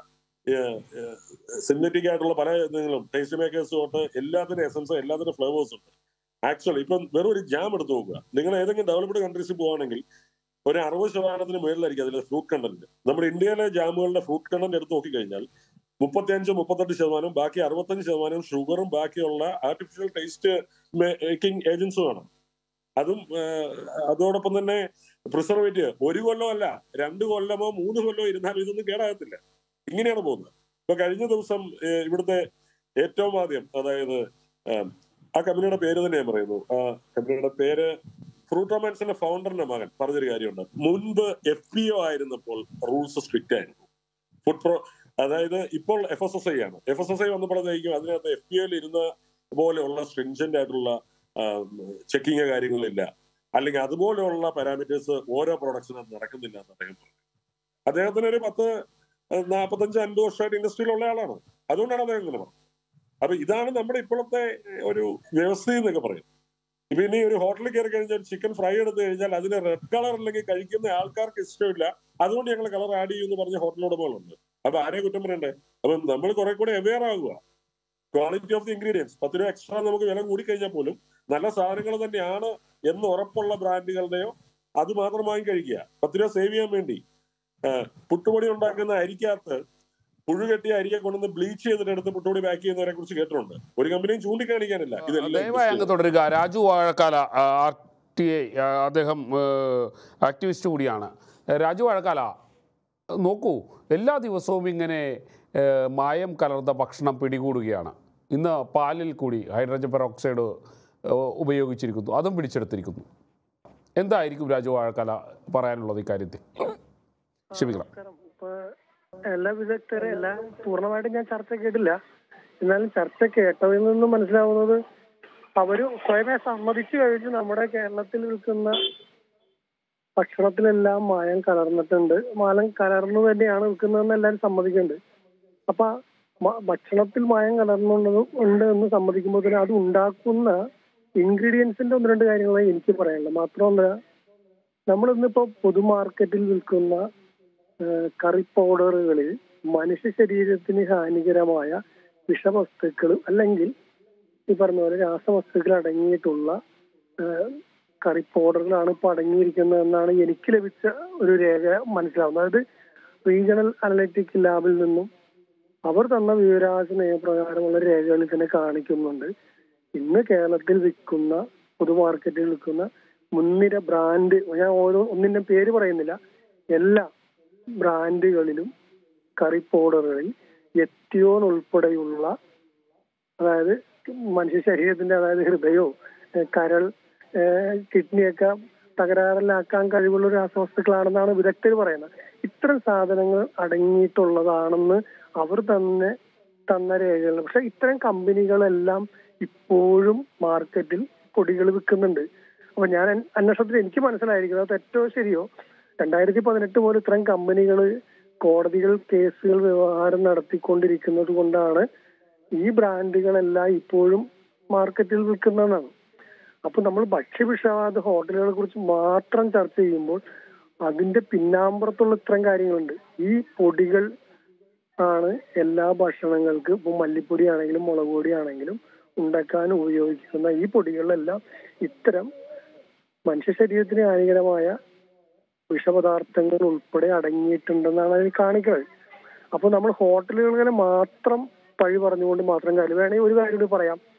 സിന്തറ്റിക് ആയിട്ടുള്ള പല എന്തെങ്കിലും ടേസ്റ്റ് മേക്കേഴ്സ് തൊട്ട് എല്ലാത്തിനും എസൻസ് എല്ലാത്തിനും ഫ്ലേവേഴ്സ് ഉണ്ട് ആക്ച്വലി ഇപ്പം വെറും ഒരു ജാം എടുത്ത് നോക്കുക നിങ്ങൾ ഏതെങ്കിലും ഡെവലപ്ഡ് കൺട്രീസിൽ പോവുകയാണെങ്കിൽ ഒരു അറുപത് ശതമാനത്തിന് മേളിലായിരിക്കും അതിലെ ഫ്രൂട്ട് കണ്ടന്റ് നമ്മുടെ ഇന്ത്യയിലെ ജാമുകളുടെ ഫ്രൂട്ട് കണ്ടന്റ് എടുത്ത് നോക്കിക്കഴിഞ്ഞാൽ മുപ്പത്തിയഞ്ച് മുപ്പത്തെട്ട് ശതമാനം ബാക്കി അറുപത്തഞ്ച് ശതമാനം ഷുഗറും ബാക്കിയുള്ള ആർട്ടിഫിഷ്യൽ ടേസ്റ്റ് മേക്കിംഗ് ഏജൻസുമാണ് അതും അതോടൊപ്പം തന്നെ പ്രിസർവേറ്റീവ് ഒരു കൊല്ലമല്ല രണ്ട് കൊല്ലമോ മൂന്ന് കൊല്ലമോ ഇരുന്നാലും ഇതൊന്നും കേടാകത്തില്ല ഇങ്ങനെയാണ് പോകുന്നത് ഇപ്പൊ കഴിഞ്ഞ ദിവസം ഇവിടുത്തെ ഏറ്റവും ആദ്യം അതായത് ആ കമ്പനിയുടെ പേര് തന്നെ ഞാൻ പറയുന്നു ആ കമ്പനിയുടെ പേര് ഫ്രൂട്ടോമാൻസിന്റെ ഫൗണ്ടറിന്റെ മകൻ പറഞ്ഞൊരു കാര്യമുണ്ട് മുൻപ് എഫ് പി ഒ ആയിരുന്നപ്പോൾ റൂൾസ് സ്ട്രിക്റ്റ് ആയിരുന്നു ഫുഡ് പ്രോ അതായത് ഇപ്പോൾ എഫ് എസ് എസ് ഐ ആണ് എഫ് എസ് എസ് ഐ വന്നപ്പോഴത്തേക്കും അതിനകത്ത് എഫ് പി ഒയിൽ ഇരുന്ന പോലെയുള്ള സ്ട്രിങ്ജന്റ് ആയിട്ടുള്ള ചെക്കിങ് കാര്യങ്ങളില്ല അല്ലെങ്കിൽ അതുപോലെയുള്ള പാരാമീറ്റേഴ്സ് ഓരോ പ്രോഡക്ട്സിനും നടക്കുന്നില്ല എന്ന് അദ്ദേഹം പറഞ്ഞു അദ്ദേഹത്തിന് ഒരു പത്ത് നാൽപ്പത്തഞ്ച് അൻപത് വർഷമായിട്ട് ഇൻഡസ്ട്രിയിലുള്ള ആളാണ് അതുകൊണ്ടാണ് അദ്ദേഹം ഇങ്ങനെ പറഞ്ഞത് അപ്പൊ ഇതാണ് നമ്മുടെ ഇപ്പോഴത്തെ ഒരു വ്യവസ്ഥ എന്നൊക്കെ പറയും ഇപ്പൊ ഇനി ഒരു ഹോട്ടലിൽ കയറി കഴിഞ്ഞാൽ ചിക്കൻ ഫ്രൈ എടുത്തു കഴിഞ്ഞാൽ അതിന് റെഡ് കളർ അല്ലെങ്കിൽ കഴിക്കുന്ന ആൾക്കാർക്ക് ഇഷ്ടമില്ല അതുകൊണ്ട് ഞങ്ങൾ കളർ ആഡ് ചെയ്യുമെന്ന് പറഞ്ഞ ഹോട്ടൽ ഉടമകളുണ്ട് അപ്പൊ ആരെ കുറ്റം പറയണ്ടേ അപ്പൊ നമ്മൾ കുറെ കൂടെ അവെയർ ആകുക ക്വാളിറ്റി ഓഫ് ദി ഇൻഗ്രീഡിയൻസ് പത്ത് രൂപ എക്സ്ട്രാ നമുക്ക് വില കൂടി കഴിഞ്ഞാൽ പോലും നല്ല സാധനങ്ങൾ തന്നെയാണ് എന്ന് ഉറപ്പുള്ള ബ്രാൻഡുകളുടെയോ അത് മാത്രം വാങ്ങി കഴിക്കുക പത്ത് രൂപ സേവ് ചെയ്യാൻ വേണ്ടി പുട്ടുപൊടി ഉണ്ടാക്കുന്ന അരിക്കകത്ത് പുഴു കെട്ടിയ അരിയെ കൊണ്ടുവന്ന് ബ്ലീച്ച് ചെയ്തിട്ട് എടുത്ത് പുട്ടുപൊടി പാക്ക് ചെയ്യുന്നവരെ കുറിച്ച് കേട്ടിട്ടുണ്ട് ഒരു കമ്പനിയും ചൂണ്ടിക്കാണിക്കാനില്ല ദയവായി അങ്ങ് തുടരുക Raju Vazhakkala R T I അദ്ദേഹം ആക്ടിവിസ്റ്റ് കൂടിയാണ് രാജു വാഴക്കാല നോക്കൂ എല്ലാ ദിവസവും ഇങ്ങനെ മായം കലർന്ന ഭക്ഷണം പിടികൂടുകയാണ് ഇന്ന് പാലിൽ കൂടി ഹൈഡ്രജൻ പെറോക്സൈഡ് ഉപയോഗിച്ചിരിക്കുന്നു അതും പിടിച്ചെടുത്തിരിക്കുന്നു എന്തായിരിക്കും രാജു വാഴക്കാല പറയാനുള്ളത് ഇക്കാര്യത്തിൽ ക്ഷമിക്കണം എല്ലാ വിദഗ്ധരെ എല്ലാം പൂർണ്ണമായിട്ടും ഞാൻ ചർച്ച കേട്ടില്ല എന്നാലും ചർച്ച കേട്ടതിൽ നിന്ന് മനസ്സിലാവുന്നത് അവര് സ്വയമേ സമ്മതിച്ചു കഴിഞ്ഞ് നമ്മുടെ കേരളത്തിൽ വിൽക്കുന്ന ഭക്ഷണത്തിലെല്ലാം മായം കലർന്നിട്ടുണ്ട് മായം കലർന്നു തന്നെയാണ് വിൽക്കുന്നതെന്ന് എല്ലാവരും സമ്മതിക്കുന്നുണ്ട് അപ്പൊ ഭക്ഷണത്തിൽ മായം കലർന്നുള്ളത് ഉണ്ട് എന്ന് സമ്മതിക്കുമ്പോൾ തന്നെ അത് ഉണ്ടാക്കുന്ന ഇൻഗ്രീഡിയൻസിന്റെ ഒന്ന് രണ്ട് കാര്യങ്ങളെ എനിക്ക് പറയാനുള്ളത് മാത്രമല്ല നമ്മൾ ഇന്നിപ്പോ പൊതുമാർക്കറ്റിൽ വിൽക്കുന്ന കറി പൗഡറുകളിൽ മനുഷ്യ ശരീരത്തിന് ഹാനികരമായ വിഷവസ്തുക്കൾ അല്ലെങ്കിൽ ഈ പറഞ്ഞ പോലെ രാസവസ്തുക്കൾ അടങ്ങിയിട്ടുള്ള കറി പൗഡറുകളാണ് ഇപ്പൊ അടങ്ങിയിരിക്കുന്നത് എന്നാണ് എനിക്ക് ലഭിച്ച ഒരു രേഖ മനസ്സിലാവുന്നത് അതായത് റീജിയണൽ അനലറ്റിക് ലാബിൽ നിന്നും അവർ തന്ന വിവരാവകാശ നിയമപ്രകാരമുള്ള രേഖകളിൽ തന്നെ കാണിക്കുന്നുണ്ട് ഇന്ന് കേരളത്തിൽ വിൽക്കുന്ന പൊതുമാർക്കറ്റിൽ വിൽക്കുന്ന മുൻനിര ബ്രാൻഡ് ഞാൻ ഓരോ ഒന്നിന്റെ പേര് പറയുന്നില്ല എല്ലാ ബ്രാൻഡുകളിലും കറി പൗഡറുകളിൽ എത്തിയോൺ ഉൾപ്പെടെയുള്ള അതായത് മനുഷ്യ ശരീരത്തിന്റെ അതായത് ഹൃദയോ കരൾ കിഡ്നിയൊക്കെ തകരാറിലാക്കാൻ കഴിവുള്ള രാസവസ്തുക്കളാണെന്നാണ് വിദഗ്ധർ പറയുന്നത് ഇത്തരം സാധനങ്ങൾ അടങ്ങിയിട്ടുള്ളതാണെന്ന് അവർ തന്നെ തന്ന രേഖകൾ പക്ഷെ ഇത്തരം കമ്പനികളെല്ലാം ഇപ്പോഴും മാർക്കറ്റിൽ പൊടികൾ വിൽക്കുന്നുണ്ട് അപ്പൊ ഞാൻ അന്വേഷണത്തിൽ എനിക്ക് മനസ്സിലായിരിക്കുന്നത് അത് തെറ്റോ ശരിയോ രണ്ടായിരത്തി പതിനെട്ട് മുതൽ ഇത്തരം കമ്പനികൾ കോടതികൾ കേസുകൾ വ്യവഹാരം നടത്തിക്കൊണ്ടിരിക്കുന്നത് കൊണ്ടാണ് ഈ ബ്രാൻഡുകളെല്ലാം ഇപ്പോഴും മാർക്കറ്റിൽ വിൽക്കുന്നതെന്നാണ് അപ്പൊ നമ്മൾ ഭക്ഷ്യവിഷവാദ ഹോട്ടലുകളെ കുറിച്ച് മാത്രം ചർച്ച ചെയ്യുമ്പോൾ അതിന്റെ പിന്നാമ്പുറത്തുള്ള ഇത്തരം കാര്യങ്ങളുണ്ട് ഈ പൊടികൾ ആണ് എല്ലാ ഭക്ഷണങ്ങൾക്കും ഇപ്പൊ മല്ലിപ്പൊടി ആണെങ്കിലും മുളക് പൊടി ആണെങ്കിലും ഉണ്ടാക്കാൻ ഉപയോഗിക്കുന്ന ഈ പൊടികളിലെല്ലാം ഇത്തരം മനുഷ്യ ശരീരത്തിന് ഹാനികരമായ വിഷപദാർത്ഥങ്ങൾ ഉൾപ്പെടെ അടങ്ങിയിട്ടുണ്ടെന്നാണ് അതിൽ കാണിക്കുന്നത് അപ്പൊ നമ്മൾ ഹോട്ടലുകളിനെ മാത്രം പഴി പറഞ്ഞുകൊണ്ട് മാത്രം കാര്യം വേണമെങ്കിൽ ഒരു കാര്യം കൂടി പറയാം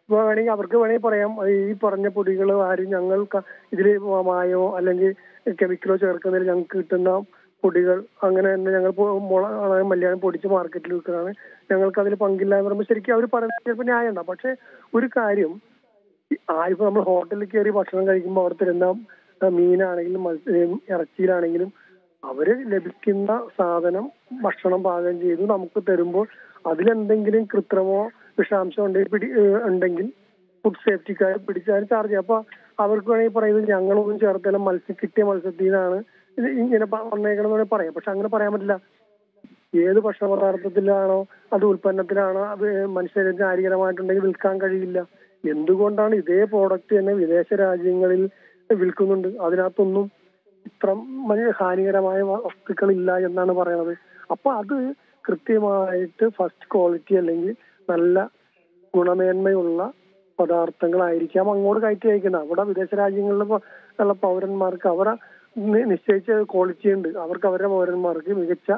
ഇപ്പൊ വേണമെങ്കിൽ അവർക്ക് വേണമെങ്കിൽ പറയാം ഈ പറഞ്ഞ പൊടികൾ ആരും ഞങ്ങൾ ഇതിൽ മായോ അല്ലെങ്കിൽ കെമിക്കലോ ചേർക്കുന്നതിൽ ഞങ്ങൾക്ക് കിട്ടുന്ന പൊടികൾ അങ്ങനെ തന്നെ ഞങ്ങൾ പൊ- മുള ആണ് മല്ലിയാണ് പൊടിച്ച് മാർക്കറ്റിൽ വിൽക്കുന്നതാണ് ഞങ്ങൾക്ക് അതിൽ പങ്കില്ല എന്ന് പറയുമ്പോൾ ശരിക്കും അവർ പറയുന്നത് ചിലപ്പോൾ ന്യായം ഉണ്ടാവും പക്ഷെ ഒരു കാര്യം ആയിപ്പോ നമ്മൾ ഹോട്ടലിൽ കയറി ഭക്ഷണം കഴിക്കുമ്പോൾ അവിടെ തരുന്ന ആ, മീനാണെങ്കിലും മത്സ്യം ഇറച്ചിയിലാണെങ്കിലും അവര് ലഭിക്കുന്ന സാധനം ഭക്ഷണം പാകം ചെയ്ത് നമുക്ക് തരുമ്പോൾ അതിലെന്തെങ്കിലും കൃത്രിമോ വിഷാംശം ഉണ്ടെങ്കിൽ പിടി ഏഹ് ഉണ്ടെങ്കിൽ ഫുഡ് സേഫ്റ്റിക്കാർ പിടിച്ചാൽ ചാർജ് ചെയ്യും അപ്പൊ അവർക്ക് വേണമെങ്കിൽ പറയുന്നത് ഞങ്ങളൊന്നും ചേർത്തല്ല മത്സ്യം കിട്ടിയ മത്സ്യത്തിൽ നിന്നാണ് ഇത് ഇങ്ങനെ പ- വന്നേക്കണം എന്ന് വേണമെങ്കിൽ പറയാം പക്ഷെ അങ്ങനെ പറയാൻ പറ്റില്ല ഏത് ഭക്ഷണ പദാർത്ഥത്തിലാണോ അത് ഉൽപ്പന്നത്തിലാണോ അത് മനുഷ്യർക്ക് ഹാനികരമായിട്ടുണ്ടെങ്കിൽ വിൽക്കാൻ കഴിയില്ല എന്തുകൊണ്ടാണ് ഇതേ പ്രോഡക്റ്റ് തന്നെ വിദേശ രാജ്യങ്ങളിൽ വിൽക്കുന്നുണ്ട് അതിനകത്തൊന്നും ഇത്ര മ- ഹാനികരമായ വസ്തുക്കളില്ല എന്നാണ് പറയുന്നത് അപ്പൊ അത് കൃത്യമായിട്ട് ഫസ്റ്റ് ക്വാളിറ്റി അല്ലെങ്കിൽ നല്ല ഗുണമേന്മയുള്ള പദാർത്ഥങ്ങളായിരിക്കാം അങ്ങോട്ട് കയറ്റി അയക്കുന്നത് അവിടെ വിദേശ രാജ്യങ്ങളിൽ പ- ഉള്ള പൗരന്മാർക്ക് അവരെ നി- നിശ്ചയിച്ച ക്വാളിറ്റി ഉണ്ട് അവർക്ക് അവരുടെ പൗരന്മാർക്ക് മികച്ച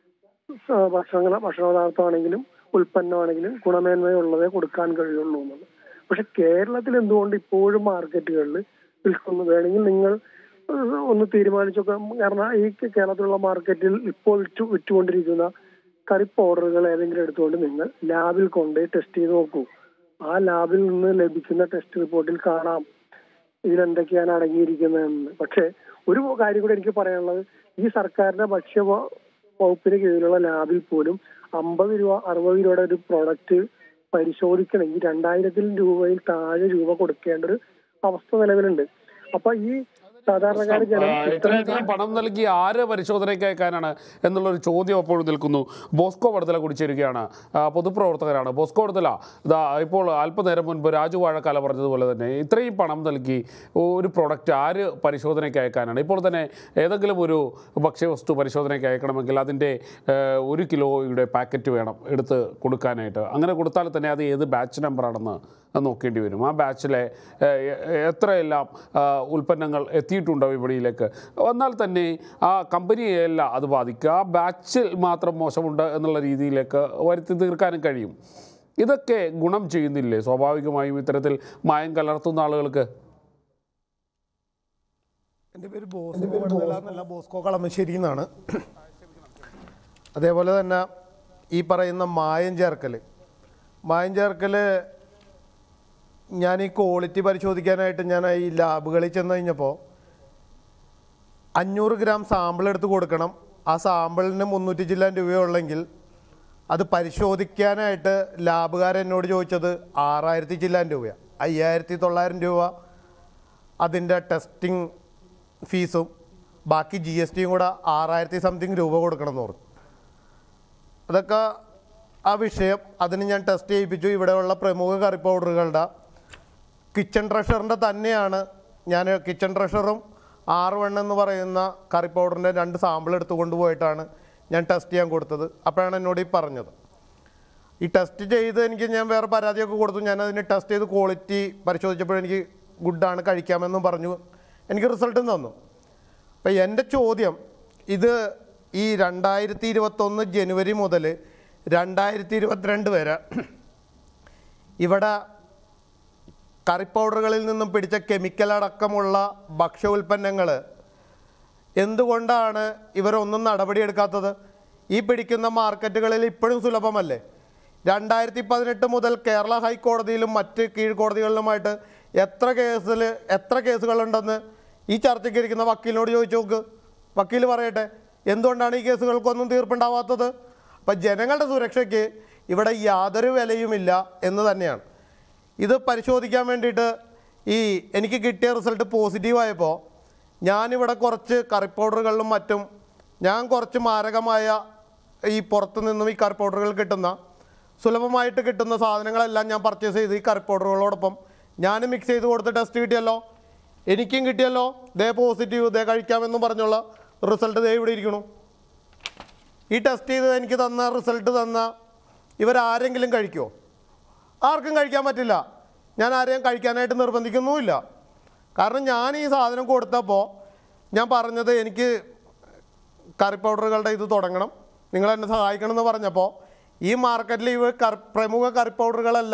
സ- ഭക്ഷണങ്ങൾ ഭക്ഷണ പദാർത്ഥമാണെങ്കിലും ഉൽപ്പന്നമാണെങ്കിലും ഗുണമേന്മയുള്ളതേ കൊടുക്കാൻ കഴിയുള്ളൂ എന്നുള്ളത് പക്ഷെ കേരളത്തിൽ എന്തുകൊണ്ട് ഇപ്പോഴും മാർക്കറ്റുകളിൽ വിൽക്കുന്നു വേണമെങ്കിൽ നിങ്ങൾ ഏഹ്, ഒന്ന് തീരുമാനിച്ചൊക്കെ കാരണം ഈ കേരളത്തിലുള്ള മാർക്കറ്റിൽ ഇപ്പോൾ വിറ്റു വിറ്റുകൊണ്ടിരിക്കുന്ന കറി പൗഡറുകൾ ഏതെങ്കിലും എടുത്തുകൊണ്ട് നിങ്ങൾ ലാബിൽ കൊണ്ടുപോയി ടെസ്റ്റ് ചെയ്ത് നോക്കൂ ആ ലാബിൽ നിന്ന് ലഭിക്കുന്ന ടെസ്റ്റ് റിപ്പോർട്ടിൽ കാണാം ഇതിലെന്തൊക്കെയാണ് അടങ്ങിയിരിക്കുന്നതെന്ന് പക്ഷേ ഒരു കാര്യം കൂടി എനിക്ക് പറയാനുള്ളത് ഈ സർക്കാരിന്റെ ഭക്ഷ്യ വ- വകുപ്പിന് കീഴിലുള്ള ലാബിൽ പോലും അമ്പത് രൂപ അറുപത് രൂപയുടെ ഒരു പ്രോഡക്റ്റ് പരിശോധിക്കണമെങ്കിൽ രണ്ടായിരത്തിൽ രൂപയിൽ താഴെ രൂപ കൊടുക്കേണ്ട ഒരു അവസ്ഥ നിലവിലുണ്ട് അപ്പൊ ഈ സാധാരണക്കാര് ജനം ആ, ഇത്രയും ഇത്രയധികം പണം നൽകി ആര് പരിശോധനയ്ക്ക് അയക്കാനാണ് എന്നുള്ളൊരു ചോദ്യം അപ്പോഴും നിൽക്കുന്നു ബോസ്കോ വടതല കുടിച്ചിരിക്കുകയാണ് ആ, പൊതുപ്രവർത്തകരാണ് ബോസ്കോ വടതല ഇതാ ഇപ്പോൾ അല്പനേരം മുൻപ് രാജു വാഴക്കാല പറഞ്ഞതുപോലെ തന്നെ ഇത്രയും പണം നൽകി ഒരു പ്രോഡക്റ്റ് ആര് പരിശോധനയ്ക്ക് അയക്കാനാണ് ഇപ്പോൾ തന്നെ ഏതെങ്കിലും ഒരു ഭക്ഷ്യവസ്തു പരിശോധനയ്ക്ക് അയക്കണമെങ്കിൽ അതിൻ്റെ ഏഹ്, ഒരു കിലോയുടെ പാക്കറ്റ് വേണം എടുത്ത് കൊടുക്കാനായിട്ട് അങ്ങനെ കൊടുത്താൽ തന്നെ അത് ഏത് ബാച്ച് നമ്പറാണെന്ന് നോക്കേണ്ടി വരും ആ ബാച്ചിലെ ഏഹ്, എ- എത്രയെല്ലാം ആ, ഉൽപ്പന്നങ്ങൾ എത്തിയിട്ടുണ്ടോ വിപണിയിലേക്ക് എന്നാൽ തന്നെ ആ കമ്പനിയെയല്ല അത് ബാധിക്കുക ആ ബാച്ചിൽ മാത്രം മോശമുണ്ട് എന്നുള്ള രീതിയിലേക്ക് വരുത്തി തീർക്കാനും കഴിയും ഇതൊക്കെ ഗുണം ചെയ്യുന്നില്ലേ സ്വാഭാവികമായും ഇത്തരത്തിൽ മായം കലർത്തുന്ന ആളുകൾക്ക് എൻ്റെ പേര് ബോസ്കോ വടതല എന്നല്ല ബോസ്കോ കളമശ്ശേരി എന്നാണ് അതേപോലെ തന്നെ ഈ പറയുന്ന മായം ചേർക്കൽ മായം ചേർക്കൽ ഞാൻ ഈ ക്വാളിറ്റി പരിശോധിക്കാനായിട്ട് ഞാൻ ഈ ലാബുകളിൽ ചെന്ന് കഴിഞ്ഞപ്പോൾ അഞ്ഞൂറ് ഗ്രാം സാമ്പിൾ എടുത്ത് കൊടുക്കണം ആ സാമ്പിളിന് മുന്നൂറ്റി ചില്ലാൻ രൂപയുള്ളെങ്കിൽ അത് പരിശോധിക്കാനായിട്ട് ലാബുകാരൻ എന്നോട് ചോദിച്ചത് ആറായിരത്തി ചില്ലാൻ രൂപയാണ് അയ്യായിരത്തി തൊള്ളായിരം രൂപ അതിൻ്റെ ടെസ്റ്റിംഗ് ഫീസും ബാക്കി ജി എസ് ടിയും കൂടെ ആറായിരത്തി സംതിങ് രൂപ കൊടുക്കണം എന്ന് പറഞ്ഞു അതൊക്കെ ആ വിഷയം അതിന് ഞാൻ ടെസ്റ്റ് ചെയ്യിപ്പിച്ചു ഇവിടെയുള്ള പ്രമുഖ കറി പൗഡറുകളുടെ കിച്ചൺ ട്രഷറിൻ്റെ തന്നെയാണ് ഞാൻ കിച്ചൺ ട്രഷറും ആറ് വൺ എന്ന് പറയുന്ന കറി പൗഡറിൻ്റെ രണ്ട് സാമ്പിൾ എടുത്ത് കൊണ്ടുപോയിട്ടാണ് ഞാൻ ടെസ്റ്റ് ചെയ്യാൻ കൊടുത്തത് അപ്പോഴാണ് എന്നോട് ഈ പറഞ്ഞത് ഈ ടെസ്റ്റ് ചെയ്ത് എനിക്ക് ഞാൻ വേറെ പരാതിയൊക്കെ കൊടുത്തു ഞാൻ അതിന് ടെസ്റ്റ് ചെയ്ത് ക്വാളിറ്റി പരിശോധിച്ചപ്പോൾ എനിക്ക് ഗുഡാണ് കഴിക്കാമെന്നും പറഞ്ഞു എനിക്ക് റിസൾട്ടും തന്നു അപ്പം എൻ്റെ ചോദ്യം ഇത് ഈ രണ്ടായിരത്തി ഇരുപത്തൊന്ന് ജനുവരി മുതൽ രണ്ടായിരത്തി ഇരുപത്തിരണ്ട് വരെ ഇവിടെ കറി പൗഡറുകളിൽ നിന്നും പിടിച്ച കെമിക്കൽ അടക്കമുള്ള ഭക്ഷ്യ ഉൽപ്പന്നങ്ങൾ എന്തുകൊണ്ടാണ് ഇവരൊന്നും നടപടിയെടുക്കാത്തത് ഈ പിടിക്കുന്ന മാർക്കറ്റുകളിൽ ഇപ്പോഴും സുലഭമല്ലേ രണ്ടായിരത്തി പതിനെട്ട് മുതൽ കേരള ഹൈക്കോടതിയിലും മറ്റ് കീഴ്ക്കോടതികളിലുമായിട്ട് എത്ര കേസിൽ എത്ര കേസുകളുണ്ടെന്ന് ഈ ചർച്ചയ്ക്ക് ഇരിക്കുന്ന വക്കീലിനോട് ചോദിച്ചു നോക്ക് വക്കീൽ പറയട്ടെ എന്തുകൊണ്ടാണ് ഈ കേസുകൾക്കൊന്നും തീർപ്പുണ്ടാവാത്തത് അപ്പം ജനങ്ങളുടെ സുരക്ഷയ്ക്ക് ഇവിടെ യാതൊരു വിലയുമില്ല എന്ന് തന്നെയാണ് ഇത് പരിശോധിക്കാൻ വേണ്ടിയിട്ട് ഈ എനിക്ക് കിട്ടിയ റിസൾട്ട് പോസിറ്റീവായപ്പോൾ ഞാനിവിടെ കുറച്ച് കറി പൗഡറുകളിലും മറ്റും ഞാൻ കുറച്ച് മാരകമായ ഈ പുറത്തു നിന്നും ഈ കറി പൗഡറുകൾ കിട്ടുന്ന സുലഭമായിട്ട് കിട്ടുന്ന സാധനങ്ങളെല്ലാം ഞാൻ പർച്ചേസ് ചെയ്ത് ഈ കറി പൗഡറുകളോടൊപ്പം ഞാൻ മിക്സ് ചെയ്ത് കൊടുത്ത് ടെസ്റ്റ് കിട്ടിയല്ലോ എനിക്കും കിട്ടിയല്ലോ ദേ പോസിറ്റീവ് ദേ കഴിക്കാമെന്നും പറഞ്ഞുള്ള റിസൾട്ട് ദേ ഇവിടെ ഇരിക്കണു ഈ ടെസ്റ്റ് ചെയ്ത് എനിക്ക് തന്ന റിസൾട്ട് തന്ന ഇവരാരെങ്കിലും കഴിക്കുമോ ആർക്കും കഴിക്കാൻ പറ്റില്ല ഞാൻ ആരെയും കഴിക്കാനായിട്ട് നിർബന്ധിക്കുന്നുമില്ല കാരണം ഞാൻ ഈ സാധനം കൊടുത്തപ്പോൾ ഞാൻ പറഞ്ഞത് എനിക്ക് കറി പൗഡറുകളുടെ ഇത് തുടങ്ങണം നിങ്ങൾ എന്നെ സഹായിക്കണം എന്ന് പറഞ്ഞപ്പോൾ ഈ മാർക്കറ്റിൽ ഇവ കറി പ്രമുഖ കറി പൗഡറുകളെല്ലാം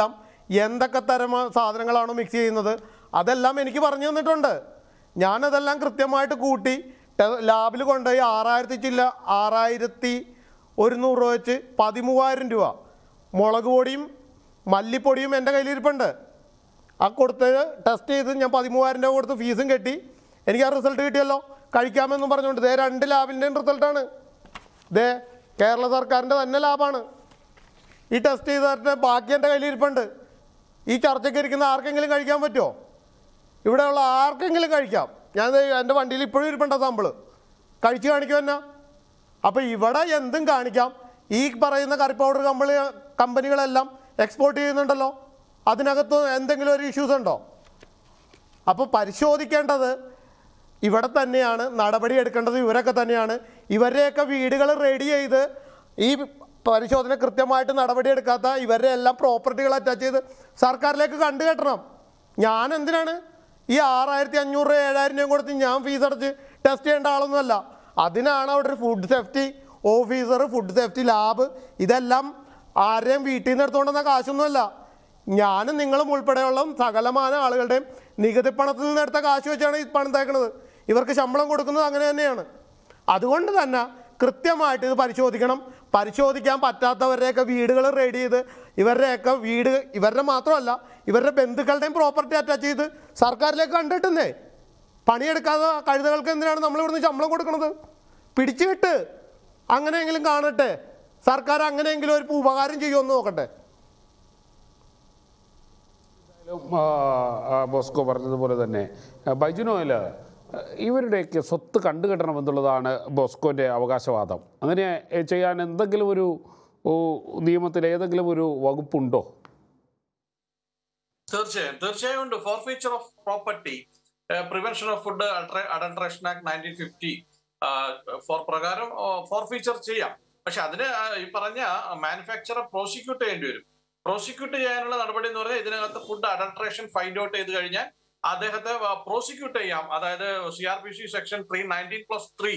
എന്തൊക്കെ തരം സാധനങ്ങളാണ് മിക്സ് ചെയ്യുന്നത് അതെല്ലാം എനിക്ക് പറഞ്ഞു തന്നിട്ടുണ്ട് ഞാനതെല്ലാം കൃത്യമായിട്ട് കൂട്ടി ടെ- ലാബിൽ കൊണ്ടുപോയി ആറായിരത്തി ചില്ല ആറായിരത്തി ഒരുന്നൂറ് രൂപ വെച്ച് പതിമൂവായിരം രൂപ മുളക് പൊടിയും മല്ലിപ്പൊടിയും എൻ്റെ കയ്യിലിരിപ്പുണ്ട് ആ കൊടുത്ത് ടെസ്റ്റ് ചെയ്ത് ഞാൻ പതിമൂവായിരം രൂപ കൊടുത്ത് ഫീസും കെട്ടി എനിക്ക് ആ റിസൾട്ട് കിട്ടിയല്ലോ കഴിക്കാമെന്നും പറഞ്ഞുകൊണ്ട് ദേ രണ്ട് ലാബിൻ്റെയും റിസൾട്ടാണ് ദേ കേരള സർക്കാരിൻ്റെ തന്നെ ലാഭാണ് ഈ ടെസ്റ്റ് ചെയ്തിട്ട് ബാക്കി എൻ്റെ കയ്യിലിരിപ്പുണ്ട് ഈ ചർച്ചയ്ക്ക് ഇരിക്കുന്ന ആർക്കെങ്കിലും കഴിക്കാൻ പറ്റുമോ ഇവിടെയുള്ള ആർക്കെങ്കിലും കഴിക്കാം ഞാൻ ദേ എൻ്റെ വണ്ടിയിൽ ഇപ്പോഴും ഇരിപ്പുണ്ട സാമ്പിള് കഴിച്ച് കാണിക്കും എന്നാ അപ്പോൾ ഇവിടെ എന്തും കാണിക്കാം ഈ പറയുന്ന കറി പൗഡർ കമ്പനി കമ്പനികളെല്ലാം എക്സ്പോർട്ട് ചെയ്യുന്നുണ്ടല്ലോ അതിനകത്ത് എന്തെങ്കിലും ഒരു ഇഷ്യൂസ് ഉണ്ടോ അപ്പോൾ പരിശോധിക്കേണ്ടത് ഇവിടെ തന്നെയാണ് നടപടി എടുക്കേണ്ടത് ഇവരൊക്കെ തന്നെയാണ് ഇവരുടെയൊക്കെ വീടുകൾ റെഡി ചെയ്ത് ഈ പരിശോധന കൃത്യമായിട്ട് നടപടി എടുക്കാത്ത ഇവരുടെ എല്ലാം പ്രോപ്പർട്ടികൾ അറ്റാച്ച് ചെയ്ത് സർക്കാരിലേക്ക് കണ്ടു കെട്ടണം ഞാൻ എന്തിനാണ് ഈ ആറായിരത്തി അഞ്ഞൂറ് രൂപ ഏഴായിരം രൂപ കൊടുത്ത് ഞാൻ ഫീസ് അടച്ച് ടെസ്റ്റ് ചെയ്യേണ്ട ആളൊന്നുമല്ല അതിനാണ് അവിടെ ഒരു food safety officer food safety lab ഇതെല്ലാം ആരെയും വീട്ടിൽ നിന്ന് എടുത്തുകൊണ്ടുവന്ന കാശൊന്നുമല്ല ഞാനും നിങ്ങളും ഉൾപ്പെടെയുള്ള സകലമാന ആളുകളുടെയും നികുതി പണത്തിൽ നിന്ന് എടുത്ത കാശ് വെച്ചാണ് ഈ പണം തേക്കുന്നത് ഇവർക്ക് ശമ്പളം കൊടുക്കുന്നത് അങ്ങനെ തന്നെയാണ് അതുകൊണ്ട് തന്നെ കൃത്യമായിട്ട് ഇത് പരിശോധിക്കണം പരിശോധിക്കാൻ പറ്റാത്തവരുടെയൊക്കെ വീടുകൾ റെഡി ചെയ്ത് ഇവരുടെയൊക്കെ വീട് ഇവരുടെ മാത്രമല്ല ഇവരുടെ ബന്ധുക്കളുടെയും പ്രോപ്പർട്ടി അറ്റാച്ച് ചെയ്ത് സർക്കാരിലേക്ക് കണ്ടിട്ടുന്നേ പണിയെടുക്കാതെ കഴുതകൾക്ക് എന്തിനാണ് നമ്മൾ ഇവിടുന്ന് ശമ്പളം കൊടുക്കുന്നത് പിടിച്ചു കിട്ട് അങ്ങനെയെങ്കിലും കാണട്ടെ സർക്കാർ അങ്ങനെയെങ്കിലും ഒരു ഉപകാരം ചെയ്യുമെന്ന് നോക്കട്ടെ എന്തായാലും, ആ, ആ, ബോസ്കോ പറഞ്ഞതുപോലെ തന്നെ ആ, ബൈജുനോയിൽ ഇവരുടെയൊക്കെ സ്വത്ത് കണ്ടുകെട്ടണമെന്നുള്ളതാണ് ബോസ്കോൻ്റെ അവകാശവാദം അങ്ങനെ എ, ചെയ്യാൻ എന്തെങ്കിലും ഒരു ഓ, നിയമത്തിൽ ഏതെങ്കിലും ഒരു വകുപ്പുണ്ടോ തീർച്ചയായും തീർച്ചയായും ഉണ്ട് forfeiture of property prevention of food adulteration act nineteen fifty four പ്രകാരം ഫോർ ഫീച്ചർ ചെയ്യാം പക്ഷെ അതിന് ആ, ഈ പറഞ്ഞ മാനുഫാക്ചറർ പ്രോസിക്യൂട്ട് ചെയ്യേണ്ടി വരും പ്രോസിക്യൂട്ട് ചെയ്യാനുള്ള നടപടി എന്ന് പറഞ്ഞാൽ ഇതിനകത്ത് ഫുഡ് അഡൾട്രേഷൻ ഫൈൻഡ് ഔട്ട് ചെയ്ത് കഴിഞ്ഞാൽ അദ്ദേഹത്തെ പ്രോസിക്യൂട്ട് ചെയ്യാം അതായത് C R P C section three nineteen plus three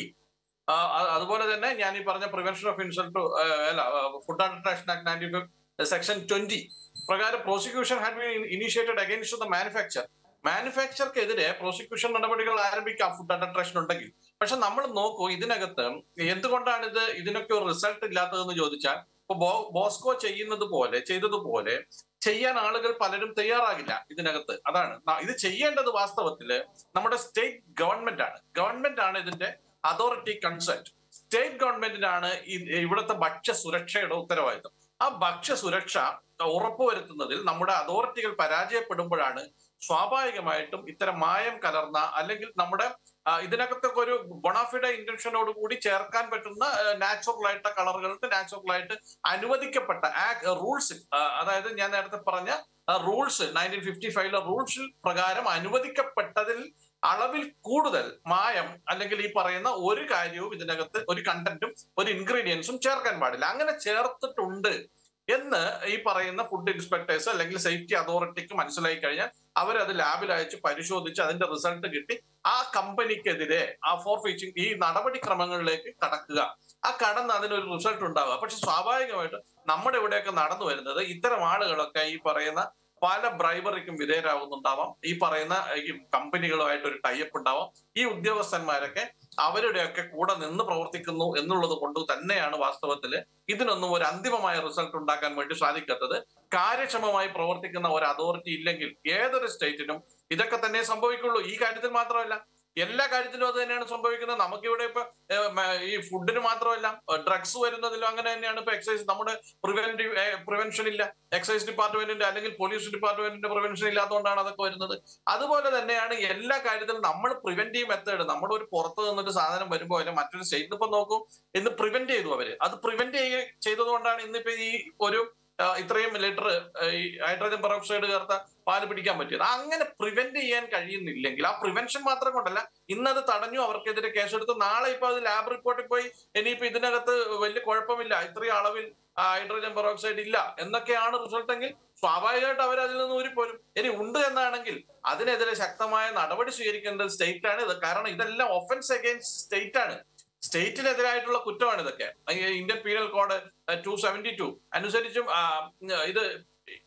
അതുപോലെ തന്നെ ഞാൻ ഈ പറഞ്ഞ പ്രിവെൻഷൻ ഓഫ് ഇൻസൾട്ട് അല്ല food adulteration act nineteen section twenty പ്രകാരം prosecution had been initiated against the manufacture മാനുഫാക്ചർക്കെതിരെ പ്രോസിക്യൂഷൻ നടപടികൾ ആരംഭിക്കാം ഫുഡ് അഡൾട്രേഷൻ ഉണ്ടെങ്കിൽ പക്ഷെ നമ്മൾ നോക്കൂ ഇതിനകത്ത് എന്തുകൊണ്ടാണ് ഇത് ഇതിനൊക്കെ ഒരു റിസൾട്ട് ഇല്ലാത്തതെന്ന് ചോദിച്ചാൽ ഇപ്പൊ ബോ- ബോസ്കോ ചെയ്യുന്നത് പോലെ ചെയ്തതുപോലെ ചെയ്യാൻ ആളുകൾ പലരും തയ്യാറാകില്ല ഇതിനകത്ത് അതാണ് ന- ഇത് ചെയ്യേണ്ടത് വാസ്തവത്തില് നമ്മുടെ സ്റ്റേറ്റ് ഗവൺമെന്റ് ആണ് ഗവൺമെന്റ് ആണ് ഇതിന്റെ അതോറിറ്റി കൺസെപ്റ്റ് സ്റ്റേറ്റ് ഗവൺമെന്റിനാണ് ഈ- ഇവിടുത്തെ ഭക്ഷ്യ സുരക്ഷയുടെ ഉത്തരവാദിത്തം ആ ഭക്ഷ്യ സുരക്ഷ ഉറപ്പുവരുത്തുന്നതിൽ നമ്മുടെ അതോറിറ്റികൾ പരാജയപ്പെടുമ്പോഴാണ് സ്വാഭാവികമായിട്ടും ഇത്തരം മായം കലർന്ന അല്ലെങ്കിൽ നമ്മുടെ ആ, ഇതിനകത്തൊക്കെ ഒരു ബൊണാഫിഡ ഇന്റൻഷനോട് കൂടി ചേർക്കാൻ പറ്റുന്ന നാച്ചുറൽ ആയിട്ട് കളറുകൾക്ക് നാച്ചുറൽ ആയിട്ട് അനുവദിക്കപ്പെട്ട റൂൾസിൽ അതായത് ഞാൻ നേരത്തെ പറഞ്ഞ റൂൾസ് നയൻറ്റീൻ ഫിഫ്റ്റി ഫൈവിലെ റൂൾസിൽ പ്രകാരം അനുവദിക്കപ്പെട്ടതിൽ അളവിൽ കൂടുതൽ മായം അല്ലെങ്കിൽ ഈ പറയുന്ന ഒരു കാര്യവും ഇതിനകത്ത് ഒരു കണ്ടന്റും ഒരു ഇൻഗ്രീഡിയൻസും ചേർക്കാൻ പാടില്ല അങ്ങനെ ചേർത്തിട്ടുണ്ട് എന്ന് ഈ പറയുന്ന ഫുഡ് ഇൻസ്പെക്ടേഴ്സ് അല്ലെങ്കിൽ സേഫ്റ്റി അതോറിറ്റിക്ക് മനസ്സിലായി കഴിഞ്ഞാൽ അവരത് ലാബിൽ അയച്ച് പരിശോധിച്ച് അതിന്റെ റിസൾട്ട് കിട്ടി ആ കമ്പനിക്കെതിരെ ആ ഫോർ ഫീച്ചിങ് ഈ നടപടിക്രമങ്ങളിലേക്ക് കടക്കുക ആ കടന്ന് അതിനൊരു റിസൾട്ട് ഉണ്ടാവുക പക്ഷെ സ്വാഭാവികമായിട്ടും നമ്മുടെ ഇവിടെയൊക്കെ നടന്നു വരുന്നത് ഇത്തരം ആളുകളൊക്കെ ഈ പറയുന്ന പല ബ്രൈബറിക്കും വിധേയരാകുന്നുണ്ടാവാം ഈ പറയുന്ന ഈ കമ്പനികളുമായിട്ട് ഒരു ടൈപ്പ് ഉണ്ടാവാം ഈ ഉദ്യോഗസ്ഥന്മാരൊക്കെ അവരുടെയൊക്കെ കൂടെ നിന്ന് പ്രവർത്തിക്കുന്നു എന്നുള്ളത് കൊണ്ട് തന്നെയാണ് വാസ്തവത്തില് ഇതിനൊന്നും ഒരു അന്തിമമായ റിസൾട്ട് ഉണ്ടാക്കാൻ വേണ്ടി സാധിക്കാത്തത് കാര്യക്ഷമമായി പ്രവർത്തിക്കുന്ന ഒരു അതോറിറ്റി ഇല്ലെങ്കിൽ ഏതൊരു സ്റ്റേറ്റിനും ഇതൊക്കെ തന്നെ സംഭവിക്കുള്ളൂ ഈ കാര്യത്തിൽ മാത്രമല്ല എല്ലാ കാര്യത്തിലും അത് തന്നെയാണ് സംഭവിക്കുന്നത് നമുക്കിവിടെ ഇപ്പൊ ഏഹ്, മ- ഈ ഫുഡിന് മാത്രമല്ല ഡ്രഗ്സ് വരുന്നതിലും അങ്ങനെ തന്നെയാണ് ഇപ്പൊ എക്സൈസ് നമ്മുടെ പ്രിവെന്റീവ് പ്രിവെൻഷൻ ഇല്ല എക്സൈസ് ഡിപ്പാർട്ട്മെന്റിന്റെ അല്ലെങ്കിൽ പോലീസ് ഡിപ്പാർട്ട്മെന്റിന്റെ പ്രിവെൻഷൻ ഇല്ലാത്തതുകൊണ്ടാണ് അതൊക്കെ വരുന്നത് അതുപോലെ തന്നെയാണ് എല്ലാ കാര്യത്തിലും നമ്മൾ പ്രിവെന്റീവ് മെത്തേഡ് നമ്മുടെ ഒരു പുറത്ത് നിന്നൊരു സാധനം വരുമ്പോൾ അതിന് മറ്റൊരു സ്റ്റേറ്റിൽ ഇപ്പൊ നോക്കൂ ഇന്ന് പ്രിവെന്റ് ചെയ്തു അവര് അത് പ്രിവെന്റ് ചെയ്തതുകൊണ്ടാണ് ഇന്നിപ്പോ ഈ ഒരു ആ, ഇത്രയും ലിറ്റർ ഈ ഹൈഡ്രജൻ പെറോക്സൈഡ് ചേർത്ത പാല് പിടിക്കാൻ പറ്റിയത് അങ്ങനെ പ്രിവെന്റ് ചെയ്യാൻ കഴിയുന്നില്ലെങ്കിൽ ആ പ്രിവെൻഷൻ മാത്രം കൊണ്ടല്ല ഇന്നത് തടഞ്ഞു അവർക്കെതിരെ കേസെടുത്ത് നാളെ ഇപ്പൊ അത് ലാബ് റിപ്പോർട്ടിൽ പോയി ഇനിയിപ്പോ ഇതിനകത്ത് വലിയ കുഴപ്പമില്ല ഇത്രയും അളവിൽ ആ, ഹൈഡ്രജൻ പെറോക്സൈഡ് ഇല്ല എന്നൊക്കെയാണ് റിസൾട്ട് എങ്കിൽ സ്വാഭാവികമായിട്ട് അവർ അതിൽ നിന്ന് ഊരിപ്പോരും ഇനി ഉണ്ട് എന്നാണെങ്കിൽ അതിനെതിരെ ശക്തമായ നടപടി സ്വീകരിക്കേണ്ടത് സ്റ്റേറ്റ് ആണ് ഇത് കാരണം ഇതെല്ലാം ഒഫൻസ് അഗൈൻസ്റ്റ് സ്റ്റേറ്റ് ആണ് സ്റ്റേറ്റിനെതിരായിട്ടുള്ള കുറ്റമാണ് ഇതൊക്കെ ഈ Indian penal code two seventy two അനുസരിച്ചും ആ, ഇത്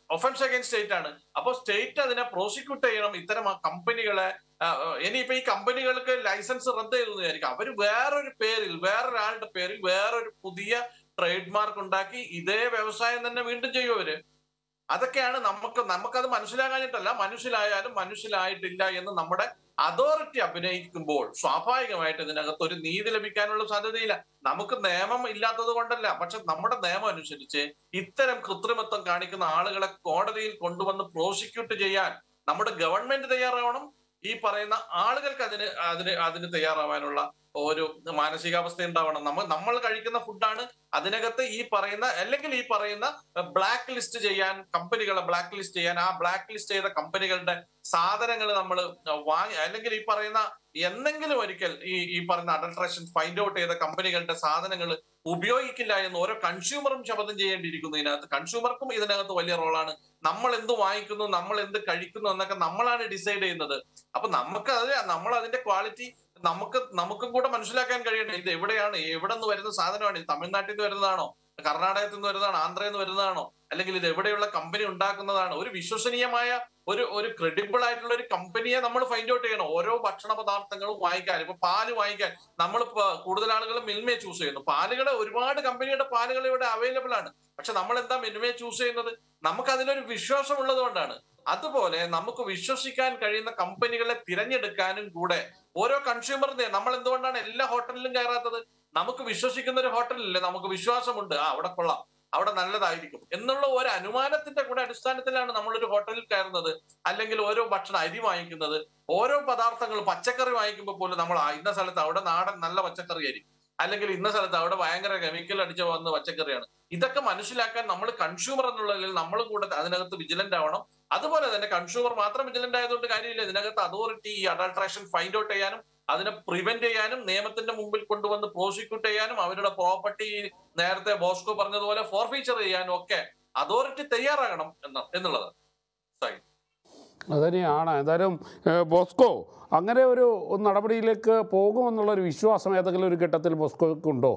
ഒഫൻസ് അഗൈൻസ്റ്റ് സ്റ്റേറ്റ് ആണ് അപ്പോൾ സ്റ്റേറ്റ് അതിനെ പ്രോസിക്യൂട്ട് ചെയ്യണം ഇത്തരം ആ കമ്പനികളെ ആ, ആ, ഇനിയിപ്പോ ഈ കമ്പനികൾക്ക് ലൈസൻസ് റദ്ദ് ചെയ്തു വിചാരിക്കും അവര് വേറൊരു പേരിൽ വേറൊരാളുടെ പേരിൽ വേറൊരു പുതിയ ട്രേഡ് മാർക്ക് ഉണ്ടാക്കി ഇതേ വ്യവസായം തന്നെ വീണ്ടും ചെയ്യും അവര് അതൊക്കെയാണ് നമുക്ക് നമുക്കത് മനസ്സിലാകാഞ്ഞിട്ടല്ല മനസ്സിലായാലും മനസ്സിലായിട്ടില്ല എന്ന് നമ്മുടെ അതോറിറ്റി അഭിനയിക്കുമ്പോൾ സ്വാഭാവികമായിട്ട് ഇതിനകത്ത് ഒരു നീതി ലഭിക്കാനുള്ള സാധ്യതയില്ല നമുക്ക് നിയമം ഇല്ലാത്തത് കൊണ്ടല്ല പക്ഷെ നമ്മുടെ നിയമം അനുസരിച്ച് ഇത്തരം കൃത്രിമത്വം കാണിക്കുന്ന ആളുകളെ കോടതിയിൽ കൊണ്ടുവന്ന് പ്രോസിക്യൂട്ട് ചെയ്യാൻ നമ്മുടെ ഗവൺമെന്റ് തയ്യാറാവണം ഈ പറയുന്ന ആളുകൾക്ക് അതിന് അതിന് അതിന് തയ്യാറാവാനുള്ള ഒരു മാനസികാവസ്ഥ ഉണ്ടാവണം നമ്മൾ നമ്മൾ കഴിക്കുന്ന ഫുഡാണ് അതിനകത്ത് ഈ പറയുന്ന അല്ലെങ്കിൽ ഈ പറയുന്ന ബ്ലാക്ക് ലിസ്റ്റ് ചെയ്യാൻ കമ്പനികളെ ബ്ലാക്ക് ലിസ്റ്റ് ചെയ്യാൻ ആ ബ്ലാക്ക് ലിസ്റ്റ് ചെയ്ത കമ്പനികളുടെ സാധനങ്ങൾ നമ്മൾ വാങ്ങി അല്ലെങ്കിൽ ഈ പറയുന്ന എന്തെങ്കിലും ഒരിക്കൽ ഈ ഈ പറയുന്ന അഡൾട്രേഷൻ ഫൈൻഡ് ഔട്ട് ചെയ്ത കമ്പനികളുടെ സാധനങ്ങൾ ഉപയോഗിക്കില്ല എന്ന് ഓരോ കൺസ്യൂമറും ശപഥം ചെയ്യേണ്ടിയിരിക്കുന്നു ഇതിനകത്ത് കൺസ്യൂമർക്കും ഇതിനകത്ത് വലിയ റോളാണ് നമ്മൾ എന്ത് വാങ്ങിക്കുന്നു നമ്മൾ എന്ത് കഴിക്കുന്നു എന്നൊക്കെ നമ്മളാണ് ഡിസൈഡ് ചെയ്യുന്നത് അപ്പൊ നമുക്ക് അത് നമ്മൾ അതിന്റെ ക്വാളിറ്റി നമുക്ക് നമുക്കും കൂടെ മനസ്സിലാക്കാൻ കഴിയണ്ടേ ഇത് എവിടെയാണ് എവിടെ നിന്ന് വരുന്ന സാധനമാണ് ഇത് തമിഴ്നാട്ടിൽ നിന്ന് വരുന്നതാണോ കർണാടകത്തിൽ നിന്ന് വരുന്നതാണോ ആന്ധ്രയിൽ നിന്ന് വരുന്നതാണോ അല്ലെങ്കിൽ ഇത് എവിടെയുള്ള കമ്പനി ഉണ്ടാക്കുന്നതാണ് ഒരു വിശ്വസനീയമായ ഒരു ഒരു ക്രെഡിബിൾ ആയിട്ടുള്ള ഒരു കമ്പനിയെ നമ്മൾ ഫൈൻഡ് ഔട്ട് ചെയ്യണം ഓരോ ഭക്ഷണ പദാർത്ഥങ്ങളും വാങ്ങിക്കാൻ ഇപ്പൊ പാല് വാങ്ങിക്കാൻ നമ്മൾ കൂടുതൽ ആളുകൾ മിൽമയെ ചൂസ് ചെയ്യുന്നു പാലുകൾ ഒരുപാട് കമ്പനിയുടെ പാലുകൾ ഇവിടെ അവൈലബിൾ ആണ് പക്ഷെ നമ്മൾ എന്താ മിൽമയെ ചൂസ് ചെയ്യുന്നത് നമുക്ക് അതിലൊരു വിശ്വാസം ഉള്ളത് കൊണ്ടാണ് അതുപോലെ നമുക്ക് വിശ്വസിക്കാൻ കഴിയുന്ന കമ്പനികളെ തിരഞ്ഞെടുക്കാനും കൂടെ ഓരോ കൺസ്യൂമറിന്റെ നമ്മൾ എന്തുകൊണ്ടാണ് എല്ലാ ഹോട്ടലിലും കയറാത്തത് നമുക്ക് വിശ്വസിക്കുന്ന ഒരു ഹോട്ടലില്ലേ നമുക്ക് വിശ്വാസമുണ്ട് ആ അവിടെ കൊള്ളാം അവിടെ നല്ലതായിരിക്കും എന്നുള്ള ഒരു അനുമാനത്തിന്റെ കൂടെ അടിസ്ഥാനത്തിലാണ് നമ്മൾ ഒരു ഹോട്ടലിൽ കയറുന്നത് അല്ലെങ്കിൽ ഓരോ ഭക്ഷണം അരി വാങ്ങിക്കുന്നത് ഓരോ പദാർത്ഥങ്ങൾ പച്ചക്കറി വാങ്ങിക്കുമ്പോൾ പോലും നമ്മൾ ആ ഇന്ന സ്ഥലത്ത് അവിടെ നാടൻ നല്ല പച്ചക്കറി ആയിരിക്കും അല്ലെങ്കിൽ ഇന്ന സ്ഥലത്ത് അവിടെ ഭയങ്കര കെമിക്കൽ അടിച്ച വന്ന പച്ചക്കറിയാണ് ഇതൊക്കെ മനസ്സിലാക്കാൻ നമ്മൾ കൺസ്യൂമർ എന്നുള്ളതിൽ നമ്മളും കൂടെ അതിനകത്ത് വിജിലന്റ് ആവണം അതുപോലെ തന്നെ കൺസ്യൂമർ മാത്രം വിജിലന്റ് ആയതുകൊണ്ട് കാര്യമില്ല ഇതിനകത്ത് അതോറിറ്റി ഈ അഡൾട്രേഷൻ ഫൈൻഡ് ഔട്ട് ചെയ്യാനും അതിനെ പ്രിവെന്റ് ചെയ്യാനും നിയമത്തിന്റെ മുമ്പിൽ കൊണ്ടുവന്ന് പ്രോസിക്യൂട്ട് ചെയ്യാനും അവരുടെ പ്രോപ്പർട്ടി നേരത്തെ ബോസ്കോ പറഞ്ഞതുപോലെ ഫോർഫീച്ചർ ചെയ്യാനും ഒക്കെ അതോറിറ്റി തയ്യാറാകണം എന്ന എന്നുള്ളത് സായി അതുതന്നെയാണ് എന്തായാലും ഏഹ്, ബോസ്കോ അങ്ങനെ ഒരു നടപടിയിലേക്ക് പോകുമെന്നുള്ളൊരു വിശ്വാസം ഏതെങ്കിലും ഒരു ഘട്ടത്തിൽ ബോസ്കോയ്ക്ക് ഉണ്ടോ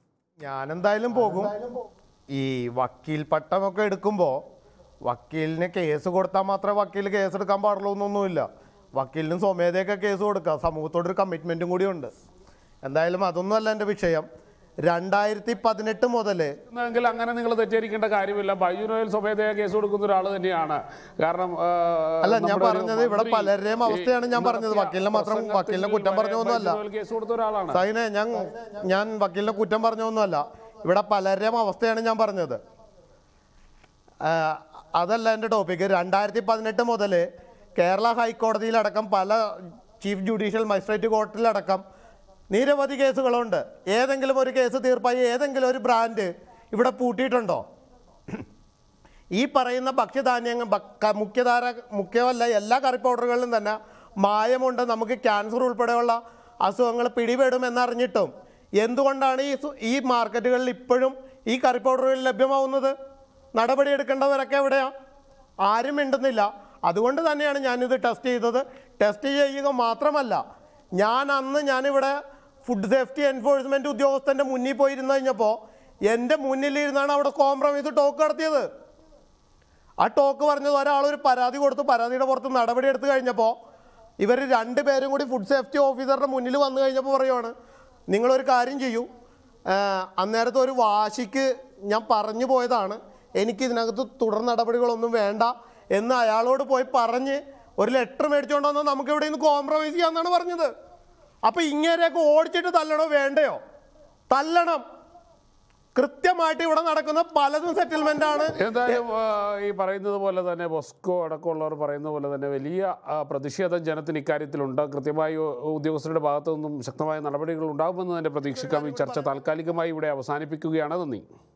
ഞാൻ എന്തായാലും പോകും ഈ വക്കീൽ പട്ടമൊക്കെ എടുക്കുമ്പോൾ വക്കീലിന് കേസ് കൊടുത്താൽ മാത്രമേ വക്കീൽ കേസ് എടുക്കാൻ പാടുള്ളൂ എന്നൊന്നുമില്ല വക്കീലിനും സ്വമേധയൊക്കെ കേസ് കൊടുക്കാം സമൂഹത്തോടൊരു കമ്മിറ്റ്മെൻറ്റും കൂടി ഉണ്ട് എന്തായാലും അതൊന്നുമല്ല എൻ്റെ വിഷയം രണ്ടായിരത്തി പതിനെട്ട് മുതൽ എങ്കിൽ അങ്ങനെ നിങ്ങൾ തെറ്റിദ്ധരിക്കേണ്ട കാര്യമില്ല ബൈജു നോയൽ സ്വമേധയാ കേസ് കൊടുക്കുന്ന ഒരാൾ തന്നെയാണ് കാരണം ആ, അല്ല, ഞാൻ നമ്മുടെ ഒരു പറഞ്ഞത് ഇവിടെ മന്ത്രി പലരുടെയും അവസ്ഥയാണ് ഞാൻ ഈ പറഞ്ഞത്. നടത്തിയ വക്കീലിനെ മാത്രം- പ്രസംഗത്തിൽ വക്കീലിനെ കുറ്റം വരെ പറഞ്ഞതൊന്നുമല്ല. ബൈജു നോയൽ കേസ് കൊടുത്ത ഒരാളാണ് സൈനെ ഞാൻ ഞാൻ വക്കീലിനെ കുറ്റം പറഞ്ഞൊന്നുമല്ല ഇവിടെ പലരുടെയും അവസ്ഥയാണ് ഞാൻ പറഞ്ഞത് ആ, അതല്ല എൻ്റെ ടോപ്പിക്ക് രണ്ടായിരത്തി പതിനെട്ട് മുതൽ കേരള ഹൈക്കോടതിയിലടക്കം പല ചീഫ് ജുഡീഷ്യൽ മജിസ്ട്രേറ്റ് കോർട്ടിലടക്കം നിരവധി കേസുകളുണ്ട് ഏതെങ്കിലും ഒരു കേസ് തീർപ്പായി ഏതെങ്കിലും ഒരു ബ്രാൻഡ് ഇവിടെ പൂട്ടിയിട്ടുണ്ടോ ഈ പറയുന്ന ഭക്ഷ്യധാന്യങ്ങൾ ഭക്ക- മുഖ്യധാര മുഖ്യമല്ല എല്ലാ കറി പൗഡറുകളിലും തന്നെ മായമുണ്ട് നമുക്ക് ക്യാൻസർ ഉൾപ്പെടെയുള്ള അസുഖങ്ങൾ പിടിപെടുമെന്നറിഞ്ഞിട്ടും എന്തുകൊണ്ടാണ് ഈ സു- ഈ മാർക്കറ്റുകളിൽ ഇപ്പോഴും ഈ കറി പൗഡറുകൾ ലഭ്യമാവുന്നത് നടപടിയെടുക്കേണ്ടവരൊക്കെ എവിടെയാ ആരും മിണ്ടുന്നില്ല അതുകൊണ്ട് തന്നെയാണ് ഞാനിത് ടെസ്റ്റ് ചെയ്തത് ടെസ്റ്റ് ചെയ്യുക മാത്രമല്ല ഞാൻ അന്ന് ഞാനിവിടെ ഫുഡ് സേഫ്റ്റി എൻഫോഴ്സ്മെൻറ്റ് ഉദ്യോഗസ്ഥൻ്റെ മുന്നിൽ പോയി ഇരുന്ന് കഴിഞ്ഞപ്പോൾ എൻ്റെ മുന്നിലിരുന്നാണ് അവിടെ കോംപ്രമൈസ് ടോക്ക് നടത്തിയത് ആ ടോക്ക് പറഞ്ഞത് ഒരാൾ ഒരു പരാതി കൊടുത്തു പരാതിയുടെ പുറത്ത് നടപടി എടുത്തു കഴിഞ്ഞപ്പോൾ ഇവർ രണ്ടുപേരും കൂടി ഫുഡ് സേഫ്റ്റി ഓഫീസറുടെ മുന്നിൽ വന്നു കഴിഞ്ഞപ്പോൾ പറയുവാണ് നിങ്ങളൊരു കാര്യം ചെയ്യൂ ആ, അന്നേരത്തെ ഒരു വാശിക്ക് ഞാൻ പറഞ്ഞു പോയതാണ് എനിക്ക് ഇതിനകത്ത് തുടർ നടപടികളൊന്നും വേണ്ട എന്ന് അയാളോട് പോയി പറഞ്ഞ് ഒരു ലെറ്റർ മേടിച്ചുകൊണ്ട് വന്നാൽ നമുക്ക് ഇവിടെ നിന്ന് കോംപ്രമൈസ് ചെയ്യാമെന്നാണ് പറഞ്ഞത് അപ്പോൾ ഇങ്ങനെയൊക്കെ ഓടിച്ചിട്ട് തല്ലണോ വേണ്ടയോ തല്ലണം കൃത്യമായിട്ട് ഇവിടെ നടക്കുന്ന പലതും സെറ്റിൽമെന്റ് ആണ് എന്തായാലും ആ, ഈ പറയുന്നത് പോലെ തന്നെ ബോസ്കോ അടക്കമുള്ളവർ പറയുന്ന പോലെ തന്നെ വലിയ ആ, പ്രതിഷേധം ജനത്തിന് ഇക്കാര്യത്തിലുണ്ട് കൃത്യമായി ഉ- ഉദ്യോഗസ്ഥരുടെ ഭാഗത്തു നിന്നും ശക്തമായ നടപടികൾ ഉണ്ടാകുമെന്ന് തന്നെ പ്രതീക്ഷിക്കാം ഈ ചർച്ച താൽക്കാലികമായി ഇവിടെ അവസാനിപ്പിക്കുകയാണ് നന്ദി